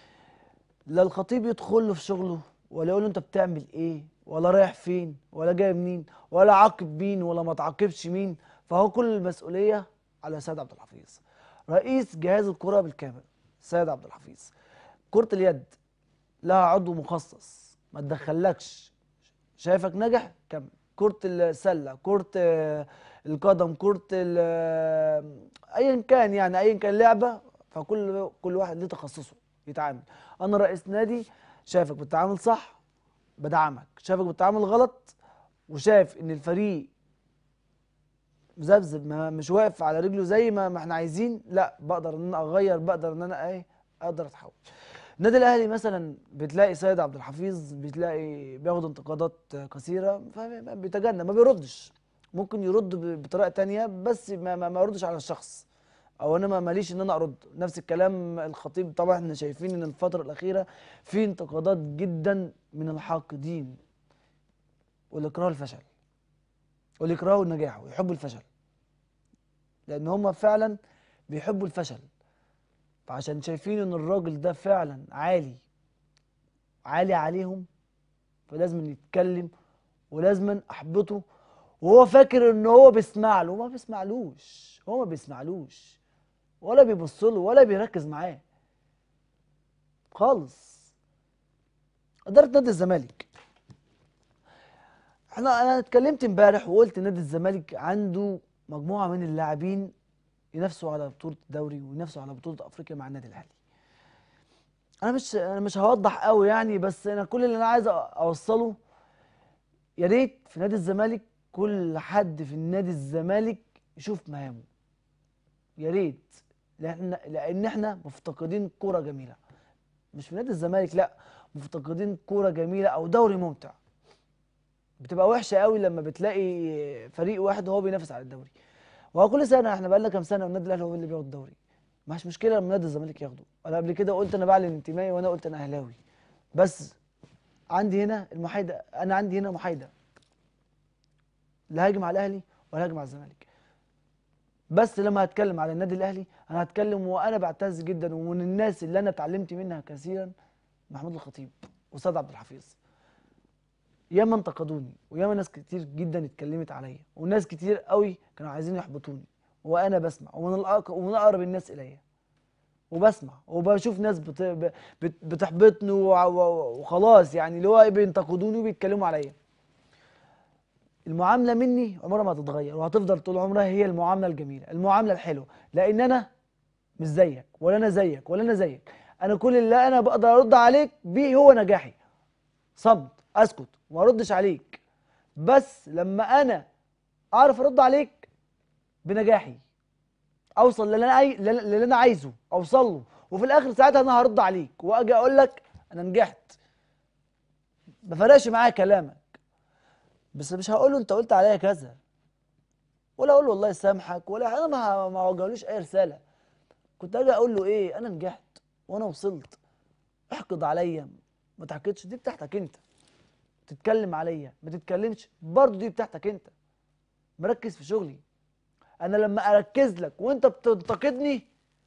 لا الخطيب يدخل له في شغله ولا يقول له أنت بتعمل إيه ولا رايح فين ولا جاي منين ولا عاقب مين ولا ما تعاقبش مين فهو كل المسؤولية على سيد عبد الحفيظ رئيس جهاز الكرة بالكامل سيد عبد الحفيظ كرة اليد لها عضو مخصص ما تدخلكش شايفك ناجح كمل كرة السلة كرة آه، القدم كرة ال- آه، ايا كان يعني ايا كان لعبة فكل كل واحد ليه تخصصه يتعامل انا رئيس نادي شايفك بتتعامل صح بدعمك شايفك بتتعامل غلط وشايف ان الفريق مذبذب ما مش واقف على رجله زي ما, ما احنا عايزين لا بقدر ان انا اغير بقدر ان انا ايه اقدر اتحول النادي الاهلي مثلا بتلاقي سيد عبد الحفيظ بتلاقي بياخد انتقادات كثيره فبيتجنب ما بيردش ممكن يرد ب- بطريقه تانية بس ما, ما, ما يردش على الشخص او انا ما ماليش ان انا ارد نفس الكلام الخطيب طبعا احنا شايفين ان الفتره الاخيره في انتقادات جدا من الحاقدين واللي يكرهوا الفشل واللي يكرهوا النجاح ويحبوا الفشل لان هم فعلا بيحبوا الفشل فعشان شايفين ان الراجل ده فعلا عالي عالي عليهم فلازم يتكلم ولازم احبطه وهو فاكر ان هو بيسمع له ما بيسمعلوش هو ما بيسمعلوش ولا بيبص له ولا بيركز معاه خالص اداره نادي الزمالك احنا انا اتكلمت امبارح وقلت نادي الزمالك عنده مجموعه من اللاعبين ينافسوا على بطوله الدوري وينافسوا على بطوله افريقيا مع النادي الاهلي انا مش انا مش هوضح قوي يعني بس انا كل اللي انا عايز أ- اوصله يا ريت في نادي الزمالك كل حد في النادي الزمالك يشوف مهامه يا ريت لان لان احنا مفتقدين كرة جميله مش في نادي الزمالك لا مفتقدين كوره جميله او دوري ممتع بتبقى وحشه قوي لما بتلاقي فريق واحد هو بينافس على الدوري وهو كل سنه احنا بقالنا كام سنه والنادي الاهلي هو اللي بياخد الدوري مش مشكله لما نادي الزمالك ياخده انا قبل كده قلت انا بعلن انتمائي وانا قلت انا اهلاوي بس عندي هنا المحايده انا عندي هنا محايده لا هاجم على الاهلي ولا هاجم على الزمالك بس لما هتكلم على النادي الاهلي انا هتكلم وانا بعتز جدا ومن الناس اللي انا اتعلمت منها كثيرا محمود الخطيب وسيد عبد الحفيظ ياما انتقدوني وياما ناس كتير جدا اتكلمت عليا وناس كتير قوي كانوا عايزين يحبطوني وانا بسمع ومن الأق... ومن اقرب الناس اليا وبسمع وبشوف ناس بت... ب- بت... بتحبطني وع- و- وخلاص يعني اللي هو إيه بينتقدوني وبيتكلموا عليا المعامله مني عمرها ما هتتغير وهتفضل طول عمرها هي المعامله الجميله المعامله الحلوه لان انا مش زيك ولا انا زيك ولا انا زيك انا كل اللي انا بقدر ارد عليك بيه هو نجاحي صمت اسكت وما اردش عليك بس لما انا اعرف ارد عليك بنجاحي اوصل للي انا عاي... للي انا عايزه اوصل له وفي الاخر ساعتها انا هرد عليك واجي اقول لك انا نجحت ما فرقش معايا كلامك بس مش هقول له انت قلت عليا كذا ولا اقول له الله يسامحك ولا انا ما ما وجهلوش اي رساله كنت اجي اقول له ايه انا نجحت وانا وصلت احقد عليا ما تحقدش دي بتاعتك انت تتكلم عليا ما تتكلمش برضه دي بتاعتك انت مركز في شغلي انا لما اركز لك وانت بتنتقدني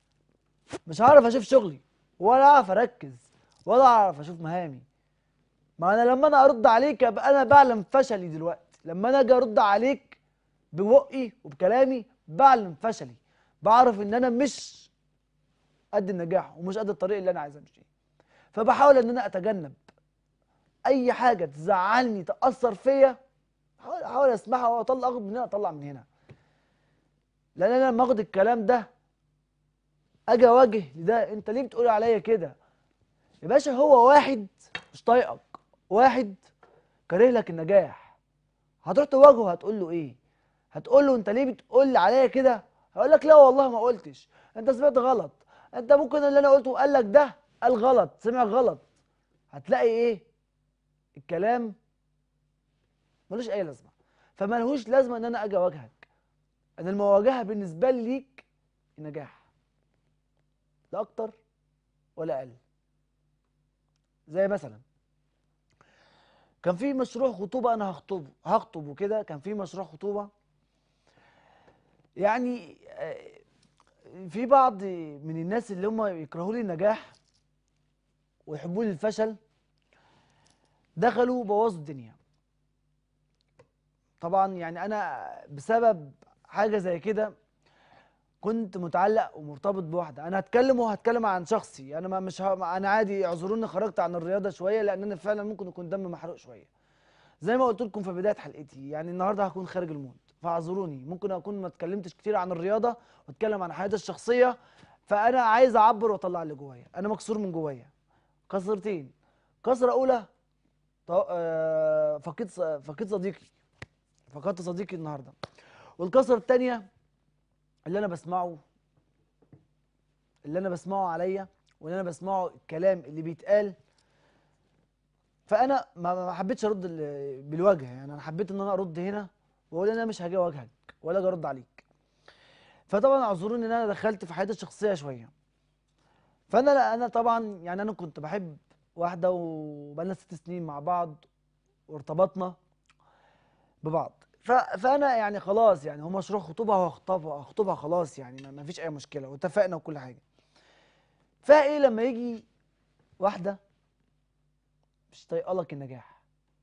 مش هعرف اشوف شغلي ولا اعرف اركز ولا اعرف اشوف مهامي ما انا لما انا ارد عليك ابقى انا بعلم فشلي دلوقتي لما انا اجي ارد عليك ببقي وبكلامي بعلم فشلي بعرف ان انا مش قد النجاح ومش قد الطريق اللي انا عايز امشيه فبحاول ان انا اتجنب اي حاجه تزعلني تاثر فيا احاول احاول اسمعها واطلع اخد من هنا اطلع من هنا لان انا لما اخد الكلام ده اجي اواجه ده انت ليه بتقول عليا كده يا باشا هو واحد مش طايقك واحد كاره لك النجاح هتروح تواجهه هتقول له ايه هتقول له انت ليه بتقول عليا كده هيقول لك لا والله ما قلتش انت سمعت غلط انت ممكن اللي انا قلته قال لك ده قال غلط سمع غلط هتلاقي ايه الكلام ملوش اي لازمه فملهوش لازمه ان انا اجي اواجهك انا المواجهه بالنسبه لي ليك النجاح لا اكتر ولا اقل زي مثلا كان في مشروع خطوبه انا هخطبه هخطب وكده كان في مشروع خطوبه يعني آه، في بعض من الناس اللي هم يكرهوا لي النجاح ويحبوا لي الفشل دخلوا بوظوا الدنيا طبعا يعني انا بسبب حاجه زي كده كنت متعلق ومرتبط بواحده انا هتكلم وهتكلم عن شخصي انا ما مش ه... انا عادي اعذروني خرجت عن الرياضه شويه لان انا فعلا ممكن يكون دم محروق شويه زي ما قلت لكم في بدايه حلقتي يعني النهارده هكون خارج المود فاعذروني ممكن اكون ما اتكلمتش كتير عن الرياضه واتكلم عن حياتي الشخصيه فانا عايز اعبر واطلع اللي جوايا انا مكسور من جوايا كسرتين كسره اولى ط- آه، فقدت ص- فقدت صديقي فقدت صديقي النهارده والكسره الثانيه اللي انا بسمعه اللي انا بسمعه عليا واللي انا بسمعه الكلام اللي بيتقال فانا ما ما حبيتش ارد ال- بالوجه يعني انا حبيت ان انا ارد هنا واقول انا مش هاجي اواجهك ولا اجي ارد عليك فطبعا اعذروني ان انا دخلت في حياتي الشخصيه شويه فانا لا انا طبعا يعني انا كنت بحب واحده وبقالنا ست سنين مع بعض وارتبطنا ببعض ف... فانا يعني خلاص يعني هو مشروع خطوبه هو هخطبها هخطبها خلاص يعني ما ما فيش اي مشكله واتفقنا وكل حاجه فايه لما يجي واحده مش طايقه لك النجاح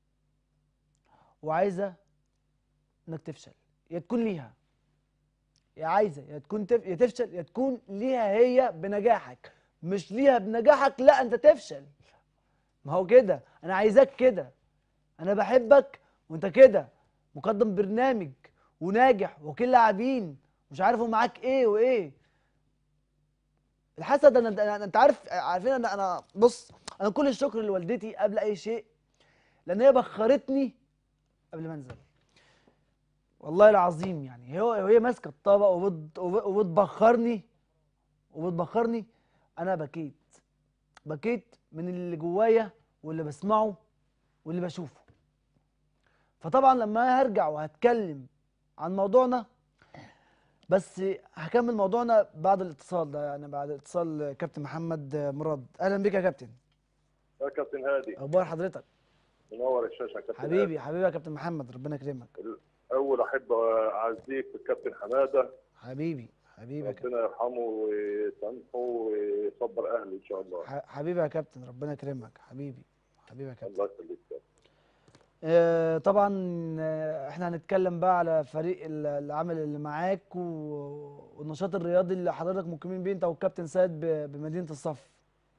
وعايزه انك تفشل يا تكون ليها يا عايزه يا تكون تف... يا تفشل يا تكون ليها هي بنجاحك مش ليها بنجاحك لا انت تفشل ما هو كده انا عايزاك كده انا بحبك وانت كده مقدم برنامج وناجح وكيل لاعبين مش عارف هو معاك ايه وايه الحسد انا أنا- انت عارف عارفين انا انا بص انا كل الشكر لوالدتي قبل اي شيء لان هي بخرتني قبل ما انزل والله العظيم يعني هي وهي ماسكه الطبق وبت- وب- وبتبخرني وبتبخرني انا بكيت بكيت من اللي جوايا واللي بسمعه واللي بشوفه فطبعا لما هرجع وهتكلم عن موضوعنا بس هكمل موضوعنا بعد الاتصال ده يعني بعد اتصال كابتن محمد مراد اهلا بك يا كابتن
يا كابتن هادي
اخبار حضرتك
منور الشاشه يا كابتن
حبيبي حبيبي يا كابتن محمد ربنا يكرمك
هادي. اول احب اعزيك بالكابتن حماده
حبيبي حبيبي يا كابتن
ربنا يرحمه ويسامحه ويصبر اهله ان شاء الله
ح- حبيبي يا كابتن ربنا يكرمك حبيبي حبيبي يا كابتن
الله يخليك يا كابتن.
آه، طبعا آه، احنا هنتكلم بقى على فريق ال- العمل اللي معاك و- والنشاط الرياضي اللي حضرتك مقيمين بيه انت والكابتن سيد ب- بمدينة الصف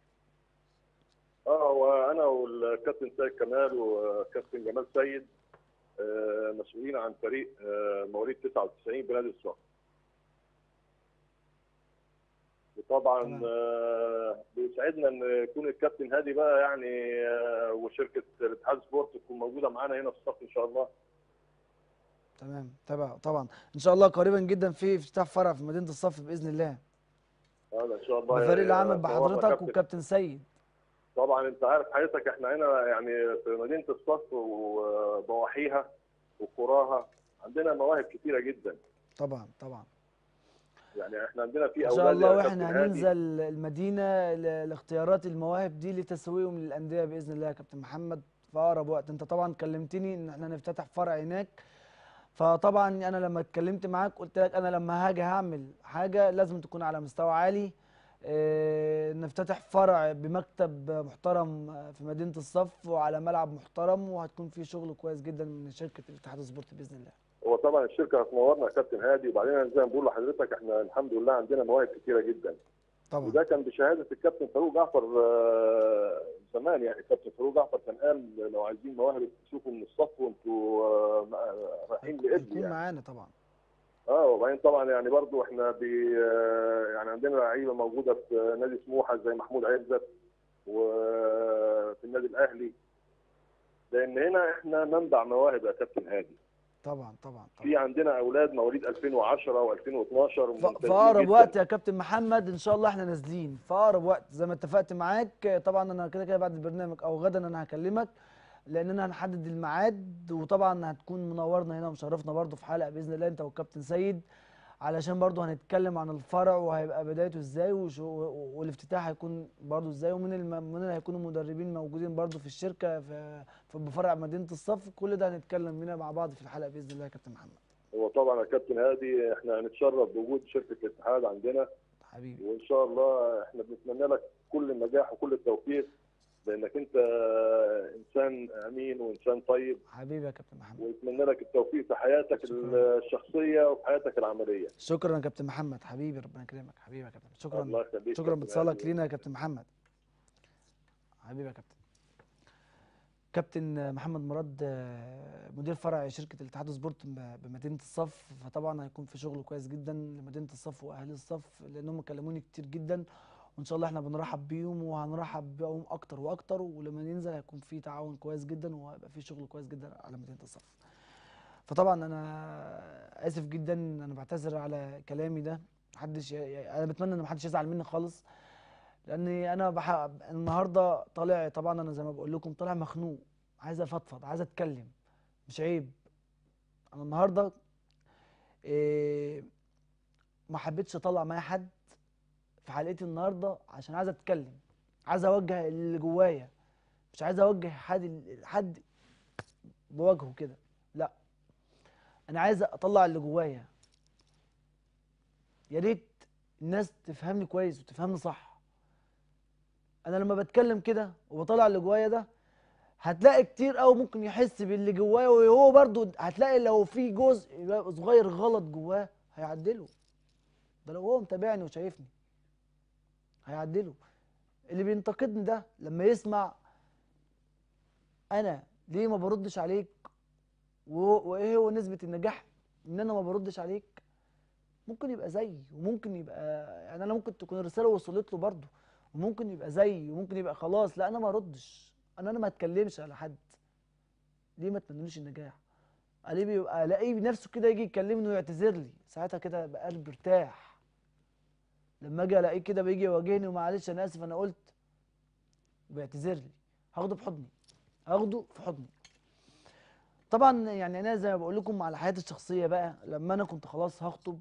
اه وانا والكابتن سيد كمال وكابتن جمال سيد آه، مسؤولين عن فريق آه، مواليد 99 بنادي الصقر وطبعا
تمام.
آه، بيسعدنا ان يكون الكابتن هادي بقى يعني آه، وشركه الاتحاد سبورت تكون موجوده معانا هنا في الصف ان شاء الله
تمام طبعا طبعا ان شاء الله قريبا جدا في افتتاح فرع في مدينة الصف باذن الله
هذا ان شاء الله
بفريق العمل
نورنا
بحضرتك
كابتن.
والكابتن سيد
طبعا انت عارف حضرتك احنا هنا يعني في مدينه الصف وضواحيها وقراها عندنا مواهب كتيره جدا
طبعا طبعا
يعني احنا عندنا في
ان
اولاد
شاء
يا
الله
كابتن
واحنا
هادي.
هننزل المدينه ل- لاختيارات المواهب دي لتسويقهم للانديه باذن الله يا كابتن محمد في اقرب وقت انت طبعا كلمتني ان احنا نفتتح فرع هناك فطبعا انا لما اتكلمت معاك قلت لك انا لما هاجي هعمل حاجه لازم تكون على مستوى عالي اه نفتتح فرع بمكتب محترم في مدينه الصف وعلى ملعب محترم وهتكون في شغل كويس جدا من شركه الاتحاد السبورت باذن الله
هو طبعا الشركه هتنورنا يا كابتن هادي وبعدين أنا زي ما بقول لحضرتك احنا الحمد لله عندنا مواهب كتيره جدا
طبعا
وده كان بشهاده الكابتن فاروق جعفر آه، زمان يعني الكابتن فاروق جعفر كان قال لو عايزين مواهب تشوفوا من الصف وانتوا آه، رايحين لابني
هتكون
يعني
معانا طبعا
اه وبعدين طبعا يعني برضو احنا بي آه، يعني عندنا لعيبه موجوده في نادي سموحه زي محمود عزت وفي النادي الاهلي لان هنا احنا منبع مواهب يا كابتن هادي
طبعا طبعا طبعا
في عندنا اولاد مواليد 2010 و2012
ف- في اقرب وقت يا كابتن محمد ان شاء الله احنا نازلين في اقرب وقت زي ما اتفقت معاك طبعا انا كده كده بعد البرنامج او غدا انا هكلمك لاننا هنحدد الميعاد وطبعا هتكون منورنا هنا ومشرفنا برضو في حلقه باذن الله انت والكابتن سيد علشان برضو هنتكلم عن الفرع وهيبقى بدايته ازاي وشو والافتتاح هيكون برضو ازاي ومين الم... مين اللي هيكونوا مدربين موجودين برضو في الشركه في, في بفرع مدينه الصف كل ده هنتكلم هنا مع بعض في الحلقه باذن الله يا كابتن محمد
هو طبعا يا كابتن هادي احنا هنتشرف بوجود شركه الاتحاد عندنا
حبيبي
وان شاء الله احنا بنتمنى لك كل النجاح وكل التوفيق لانك انت انسان امين وانسان طيب
حبيبي يا كابتن محمد
ونتمنى لك التوفيق في حياتك
شكراً.
الشخصيه وفي حياتك العمليه
شكرا يا كابتن محمد حبيبي ربنا يكرمك حبيبي يا كابتن شكرا
الله يخليك
شكرا
كابتن
باتصالك
هادي.
لينا يا كابتن محمد حبيبي يا كابتن كابتن محمد مراد آه، مدير فرع شركة الاتحاد سبورت ب- بمدينة الصف فطبعا هيكون في شغل كويس جدا لمدينة الصف وأهالي الصف لأنهم كلموني كتير جدا وإن شاء الله احنا بنرحب بيهم وهنرحب بيهم أكتر وأكتر ولما ننزل هيكون في تعاون كويس جدا وهيبقى في شغل كويس جدا على مدينة الصف فطبعا أنا آسف جدا أنا بعتذر على كلامي ده محدش ي- ي- أنا بتمنى إن محدش يزعل مني خالص لاني انا بح... النهارده طالع طبعا انا زي ما بقول لكم طالع مخنوق عايز افضفض عايز اتكلم مش عيب انا النهارده إيه ما حبيتش اطلع معايا حد في حلقتي النهارده عشان عايز اتكلم عايز اوجه اللي جوايا مش عايز اوجه حد حد بوجهه كده لا انا عايز اطلع اللي جوايا يا ريت الناس تفهمني كويس وتفهمني صح انا لما بتكلم كده وبطلع اللي جوايا ده هتلاقي كتير قوي ممكن يحس باللي جواه وهو برضو هتلاقي لو في جزء صغير غلط جواه هيعدله ده لو هو متابعني وشايفني هيعدله اللي بينتقدني ده لما يسمع انا ليه ما بردش عليك و- وايه هو نسبة النجاح ان انا ما بردش عليك ممكن يبقى زيي وممكن يبقى يعني انا ممكن تكون الرسالة وصلت له برضه وممكن يبقى زيي وممكن يبقى خلاص لا انا ما اردش انا انا ما اتكلمش على حد ليه ما اتمنلوش النجاح عليه بيبقى الاقيه بنفسه كده يجي يكلمني ويعتذر لي ساعتها كده بقى قلبي ارتاح لما اجي الاقيه كده بيجي يواجهني ومعلش انا اسف انا قلت وبيعتذر لي هاخده في حضني هاخده في حضني طبعا يعني انا زي ما بقول لكم على حياتي الشخصيه بقى لما انا كنت خلاص هخطب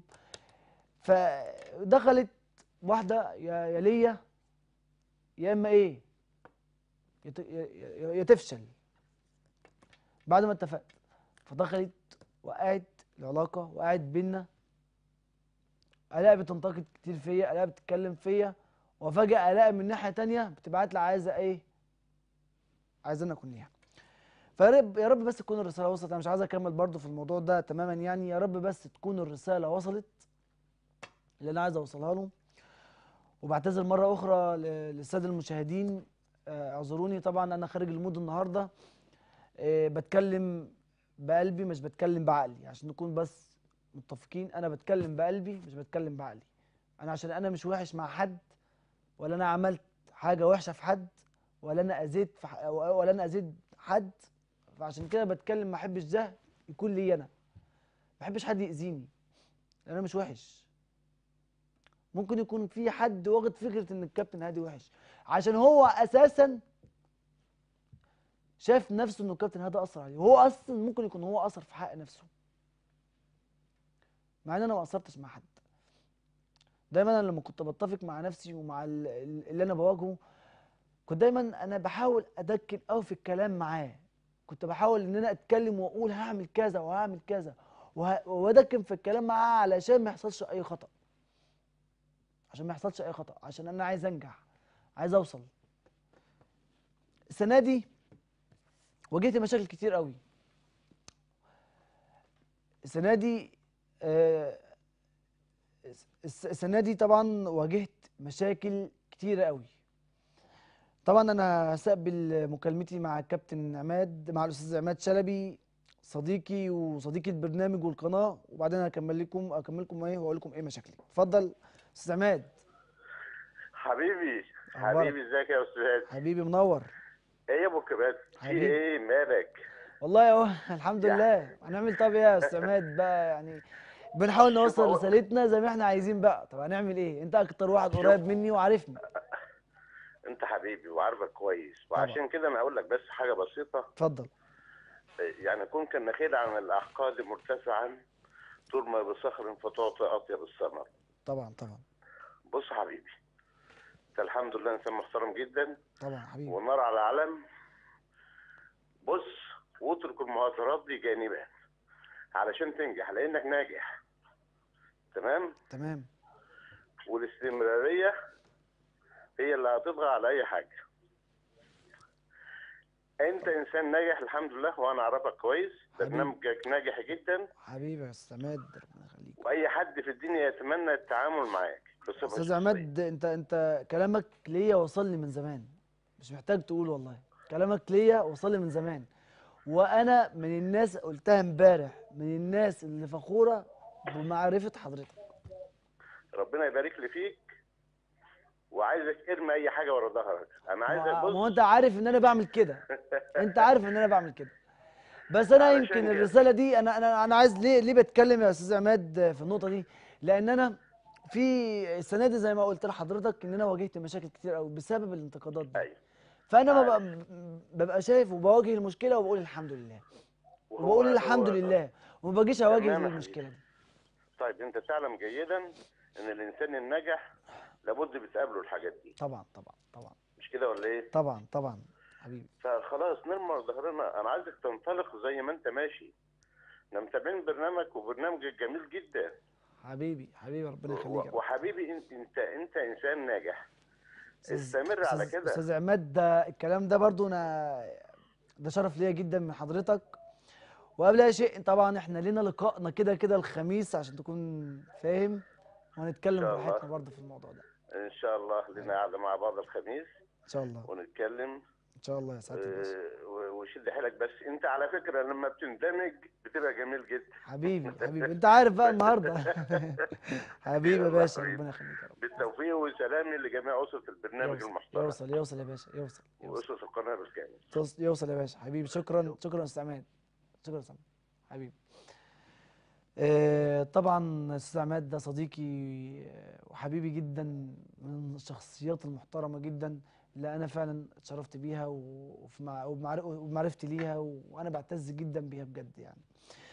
فدخلت واحده يا يا ليا يا اما ايه يا ت- يا- يا- يا تفشل بعد ما اتفقت فدخلت وقعت العلاقه وقعت بينا الاقي بتنتقد كتير فيا الاقي بتتكلم فيا وفجاه الاقي من ناحيه تانية بتبعت لي عايزه ايه عايزه انا اكون ليها فيا رب يا رب بس تكون الرساله وصلت انا مش عايز اكمل برضو في الموضوع ده تماما يعني يا رب بس تكون الرساله وصلت اللي انا عايز اوصلها له وبعتذر مره اخرى ل- للساده المشاهدين آه، اعذروني طبعا انا خارج المود النهارده آه، بتكلم بقلبي مش بتكلم بعقلي عشان نكون بس متفقين انا بتكلم بقلبي مش بتكلم بعقلي انا عشان انا مش وحش مع حد ولا انا عملت حاجه وحشه في حد ولا انا اذيت في ح- ولا انا اذيت حد فعشان كده بتكلم ما احبش ده يكون لي انا ما احبش حد يأذيني لان انا مش وحش ممكن يكون في حد واخد فكره ان الكابتن هادي وحش عشان هو اساسا شايف نفسه انه الكابتن هادي اثر عليه وهو اصلا ممكن يكون هو اثر في حق نفسه مع ان انا ما قصرتش مع حد دايما انا لما كنت بتفق مع نفسي ومع ال- ال- اللي انا بواجهه كنت دايما انا بحاول ادكن قوي في الكلام معاه كنت بحاول ان انا اتكلم واقول هعمل كذا وهعمل كذا وه- وادكن في الكلام معاه علشان ما يحصلش اي خطأ عشان ما يحصلش اي خطأ عشان انا عايز انجح عايز اوصل السنه دي واجهت مشاكل كتير قوي السنه دي آه، الس- السنه دي طبعا واجهت مشاكل كتيره قوي طبعا انا هستقبل مكالمتي مع الكابتن عماد مع الاستاذ عماد شلبي صديقي وصديقي البرنامج والقناه وبعدين هكمل لكم اكملكم ايه واقول لكم ايه مشاكلي اتفضل استاذ عماد
حبيبي
أخبارك؟
حبيبي ازيك يا استاذ
حبيبي منور
ايه يا ابو كبات في
حبيبي.
ايه مالك
والله اهو الحمد
يا-
لله هنعمل طب ايه يا استاذ عماد بقى يعني بنحاول نوصل
هو-
رسالتنا زي ما احنا عايزين بقى طب هنعمل ايه انت اكتر واحد
شوف.
قريب مني وعارفني
انت حبيبي وعارفك كويس وعشان كده انا اقول لك بس حاجه بسيطه
اتفضل
يعني كن كالنخيل عن الاحقاد مرتفعا ترمى بصخر فتعطي اطيب الثمر
طبعا طبعا
بص يا حبيبي انت الحمد لله انسان محترم جدا
طبعا حبيبي
والنار على علم بص واترك المهاترات دي جانبا علشان تنجح لانك ناجح تمام
تمام
والاستمرارية هي اللي هتطغى على أي حاجة. أنت إنسان ناجح الحمد لله وأنا أعرفك كويس،
حبيبي.
برنامجك ناجح جدا
حبيبي يا استاذ عماد ربنا يخليك
وأي حد في الدنيا يتمنى التعامل معاك بصفة
استاذ
شخصية.
عماد انت انت كلامك ليا وصل لي من زمان مش محتاج تقول والله كلامك ليا وصل لي من زمان وانا من الناس قلتها امبارح من الناس اللي فخوره بمعرفه حضرتك
ربنا يبارك لي فيك وعايزك ارمي أي حاجة ورا ظهرك، أنا عايزك
ما ما هو
بص
انت عارف ان انا بعمل كده انت عارف ان انا بعمل كده بس انا
علشان
يمكن
كده.
الرساله دي انا انا انا عايز ليه ليه بتكلم يا استاذ عماد في النقطه دي لان انا في السنه دي زي ما قلت لحضرتك ان انا واجهت مشاكل كتير قوي بسبب الانتقادات دي
أيوه
فانا ببقى
عارف.
ببقى شايف وبواجه المشكله وبقول الحمد لله
وهو-
وبقول الحمد
هو-
لله وما باجيش اواجه
تمام يا
المشكله دي
طيب أنت تعلم جيدا إن الإنسان الناجح لابد بتقابله الحاجات دي،
طبعا طبعا طبعا
مش كده ولا إيه؟
طبعا طبعا حبيبي
فخلاص نرمى ظهرنا انا عايزك تنطلق زي ما انت ماشي احنا متابعين برنامجك وبرنامجك جميل جدا
حبيبي حبيبي ربنا يخليك يا
و-
رب.
وحبيبي انت انت انت انسان ناجح
أستاذ-
استمر على
أستاذ-
كده
استاذ عماد ده الكلام ده برضو انا ده شرف ليا جدا من حضرتك وقبل اي شيء طبعا احنا لينا لقائنا كده كده الخميس عشان تكون فاهم وهنتكلم
إن شاء الله.
براحتنا برضو في الموضوع ده
ان شاء الله لنا قاعده مع بعض الخميس
ان شاء الله
ونتكلم
ان شاء الله يا سعاده الباشا
آه، و- وشد حيلك بس انت على فكره لما بتندمج بتبقى جميل جدا
حبيبي حبيبي انت عارف بقى النهارده حبيبي يا
يلا
باشا
حبيبي.
ربنا يخليك يا رب
بالتوفيق وسلامي لجميع اسره البرنامج
يوصل
المحترم
يوصل يوصل يا باشا يوصل يوصل
واسره القناه بالكامل
توصل- يوصل يا باشا حبيبي شكرا شكرا يا استاذ عماد شكرا يا استاذ عماد حبيبي آه، طبعا استاذ عماد ده صديقي آه، وحبيبي جدا من الشخصيات المحترمه جدا اللي انا فعلا اتشرفت بيها و- وفي مع- وبمعر- وبمعرفتي ليها وانا بعتز جدا بيها بجد يعني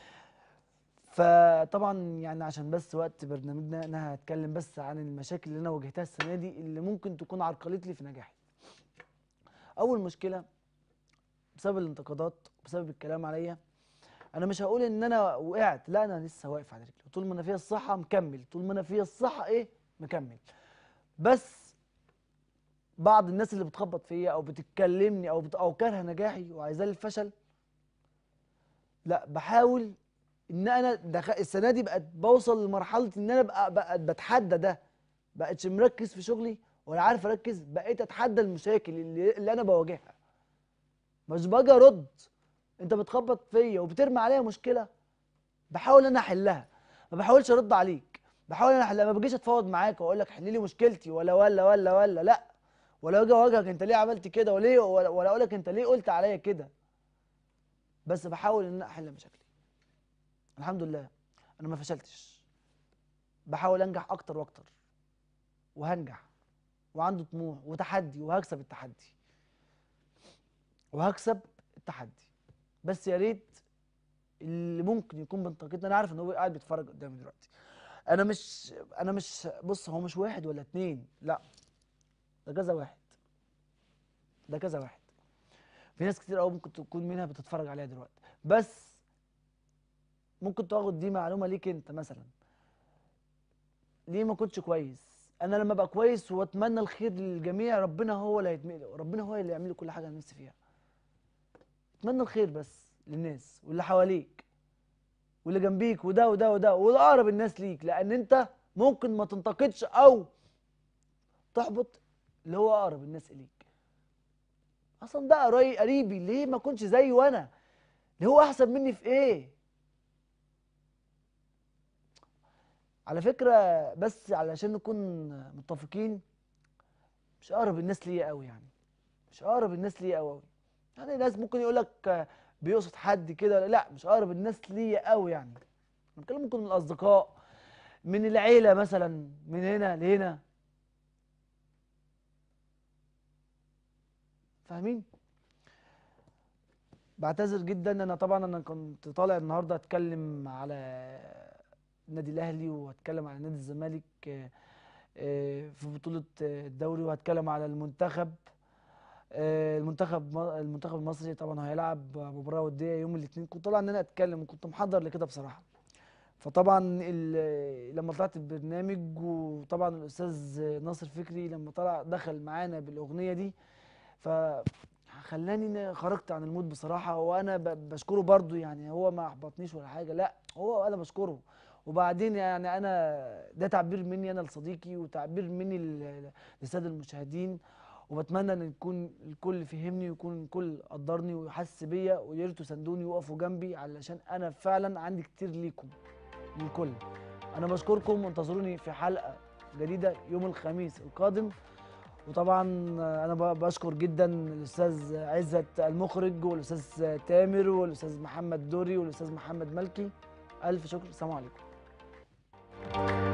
فطبعا يعني عشان بس وقت برنامجنا انا هتكلم بس عن المشاكل اللي انا واجهتها السنه دي اللي ممكن تكون عرقلت لي في نجاحي اول مشكله بسبب الانتقادات بسبب الكلام عليا انا مش هقول ان انا وقعت لا انا لسه واقف على رجلي طول ما انا فيا الصحه مكمل طول ما انا فيا الصحه ايه مكمل بس بعض الناس اللي بتخبط فيا او بتتكلمني او بت... او كارهه نجاحي وعايزاه الفشل لا بحاول ان انا دخ... السنه دي بقت بوصل لمرحله ان انا بقى بقت بتحدى ده بقتش مركز في شغلي ولا عارف اركز بقيت اتحدى المشاكل اللي, اللي انا بواجهها مش باجي ارد انت بتخبط فيا وبترمي عليا مشكله بحاول انا احلها ما بحاولش ارد عليك بحاول انا احلها ما بجيش اتفاوض معاك واقول لك حل لي مشكلتي ولا ولا ولا ولا لا ولا اجي اواجهك انت ليه عملت كده وليه ولا, ولا اقول لك انت ليه قلت عليا كده بس بحاول ان انا احل مشاكلي الحمد لله انا ما فشلتش بحاول انجح اكتر واكتر وهنجح وعنده طموح وتحدي وهكسب التحدي وهكسب التحدي بس يا ريت اللي ممكن يكون بنتقدني انا عارف ان هو قاعد بيتفرج قدامي دلوقتي انا مش انا مش بص هو مش واحد ولا اتنين لا ده كذا واحد ده كذا واحد في ناس كتير قوي ممكن تكون منها بتتفرج عليها دلوقتي بس ممكن تاخد دي معلومه ليك انت مثلا ليه ما كنتش كويس انا لما ابقى كويس واتمنى الخير للجميع ربنا هو اللي هيتملي ربنا هو اللي يعمل لي كل حاجه انا نفسي فيها اتمنى الخير بس للناس واللي حواليك واللي جنبيك وده وده وده واقرب الناس ليك لان انت ممكن ما تنتقدش او تحبط اللي هو اقرب الناس اليك اصلا ده قراي- قريبي ليه ما اكونش زيه وانا اللي هو احسن مني في ايه على فكره بس علشان نكون متفقين مش اقرب الناس ليا قوي يعني مش اقرب الناس ليا قوي يعني ناس ممكن يقول لك بيقصد حد كده ولا- لا مش اقرب الناس ليا قوي يعني انا بتكلم ممكن من الاصدقاء من العيله مثلا من هنا لهنا فاهمين بعتذر جدا انا طبعا انا كنت طالع النهارده اتكلم على النادي الاهلي وهتكلم على نادي الزمالك آه، آه، في بطوله آه، الدوري وهتكلم على المنتخب آه، المنتخب المنتخب المصري طبعا هيلعب مباراه وديه يوم الاثنين كنت طالع ان انا اتكلم وكنت محضر لكده بصراحه فطبعا ال- لما طلعت البرنامج وطبعا الاستاذ ناصر فكري لما طلع دخل معانا بالاغنيه دي فخلاني إن خرجت عن المود بصراحه وانا ب- بشكره برضو يعني هو ما احبطنيش ولا حاجه لا هو انا بشكره وبعدين يعني انا ده تعبير مني انا لصديقي وتعبير مني لل- للساده المشاهدين وبتمنى ان يكون الكل فهمني ويكون الكل قدرني ويحس بيا ويا ريت يساندوني ويقفوا جنبي علشان انا فعلا عندي كتير ليكم للكل انا بشكركم وانتظروني في حلقه جديده يوم الخميس القادم وطبعا انا ب- بشكر جدا الاستاذ عزت المخرج والاستاذ تامر والاستاذ محمد دوري والاستاذ محمد ملكي الف شكر السلام عليكم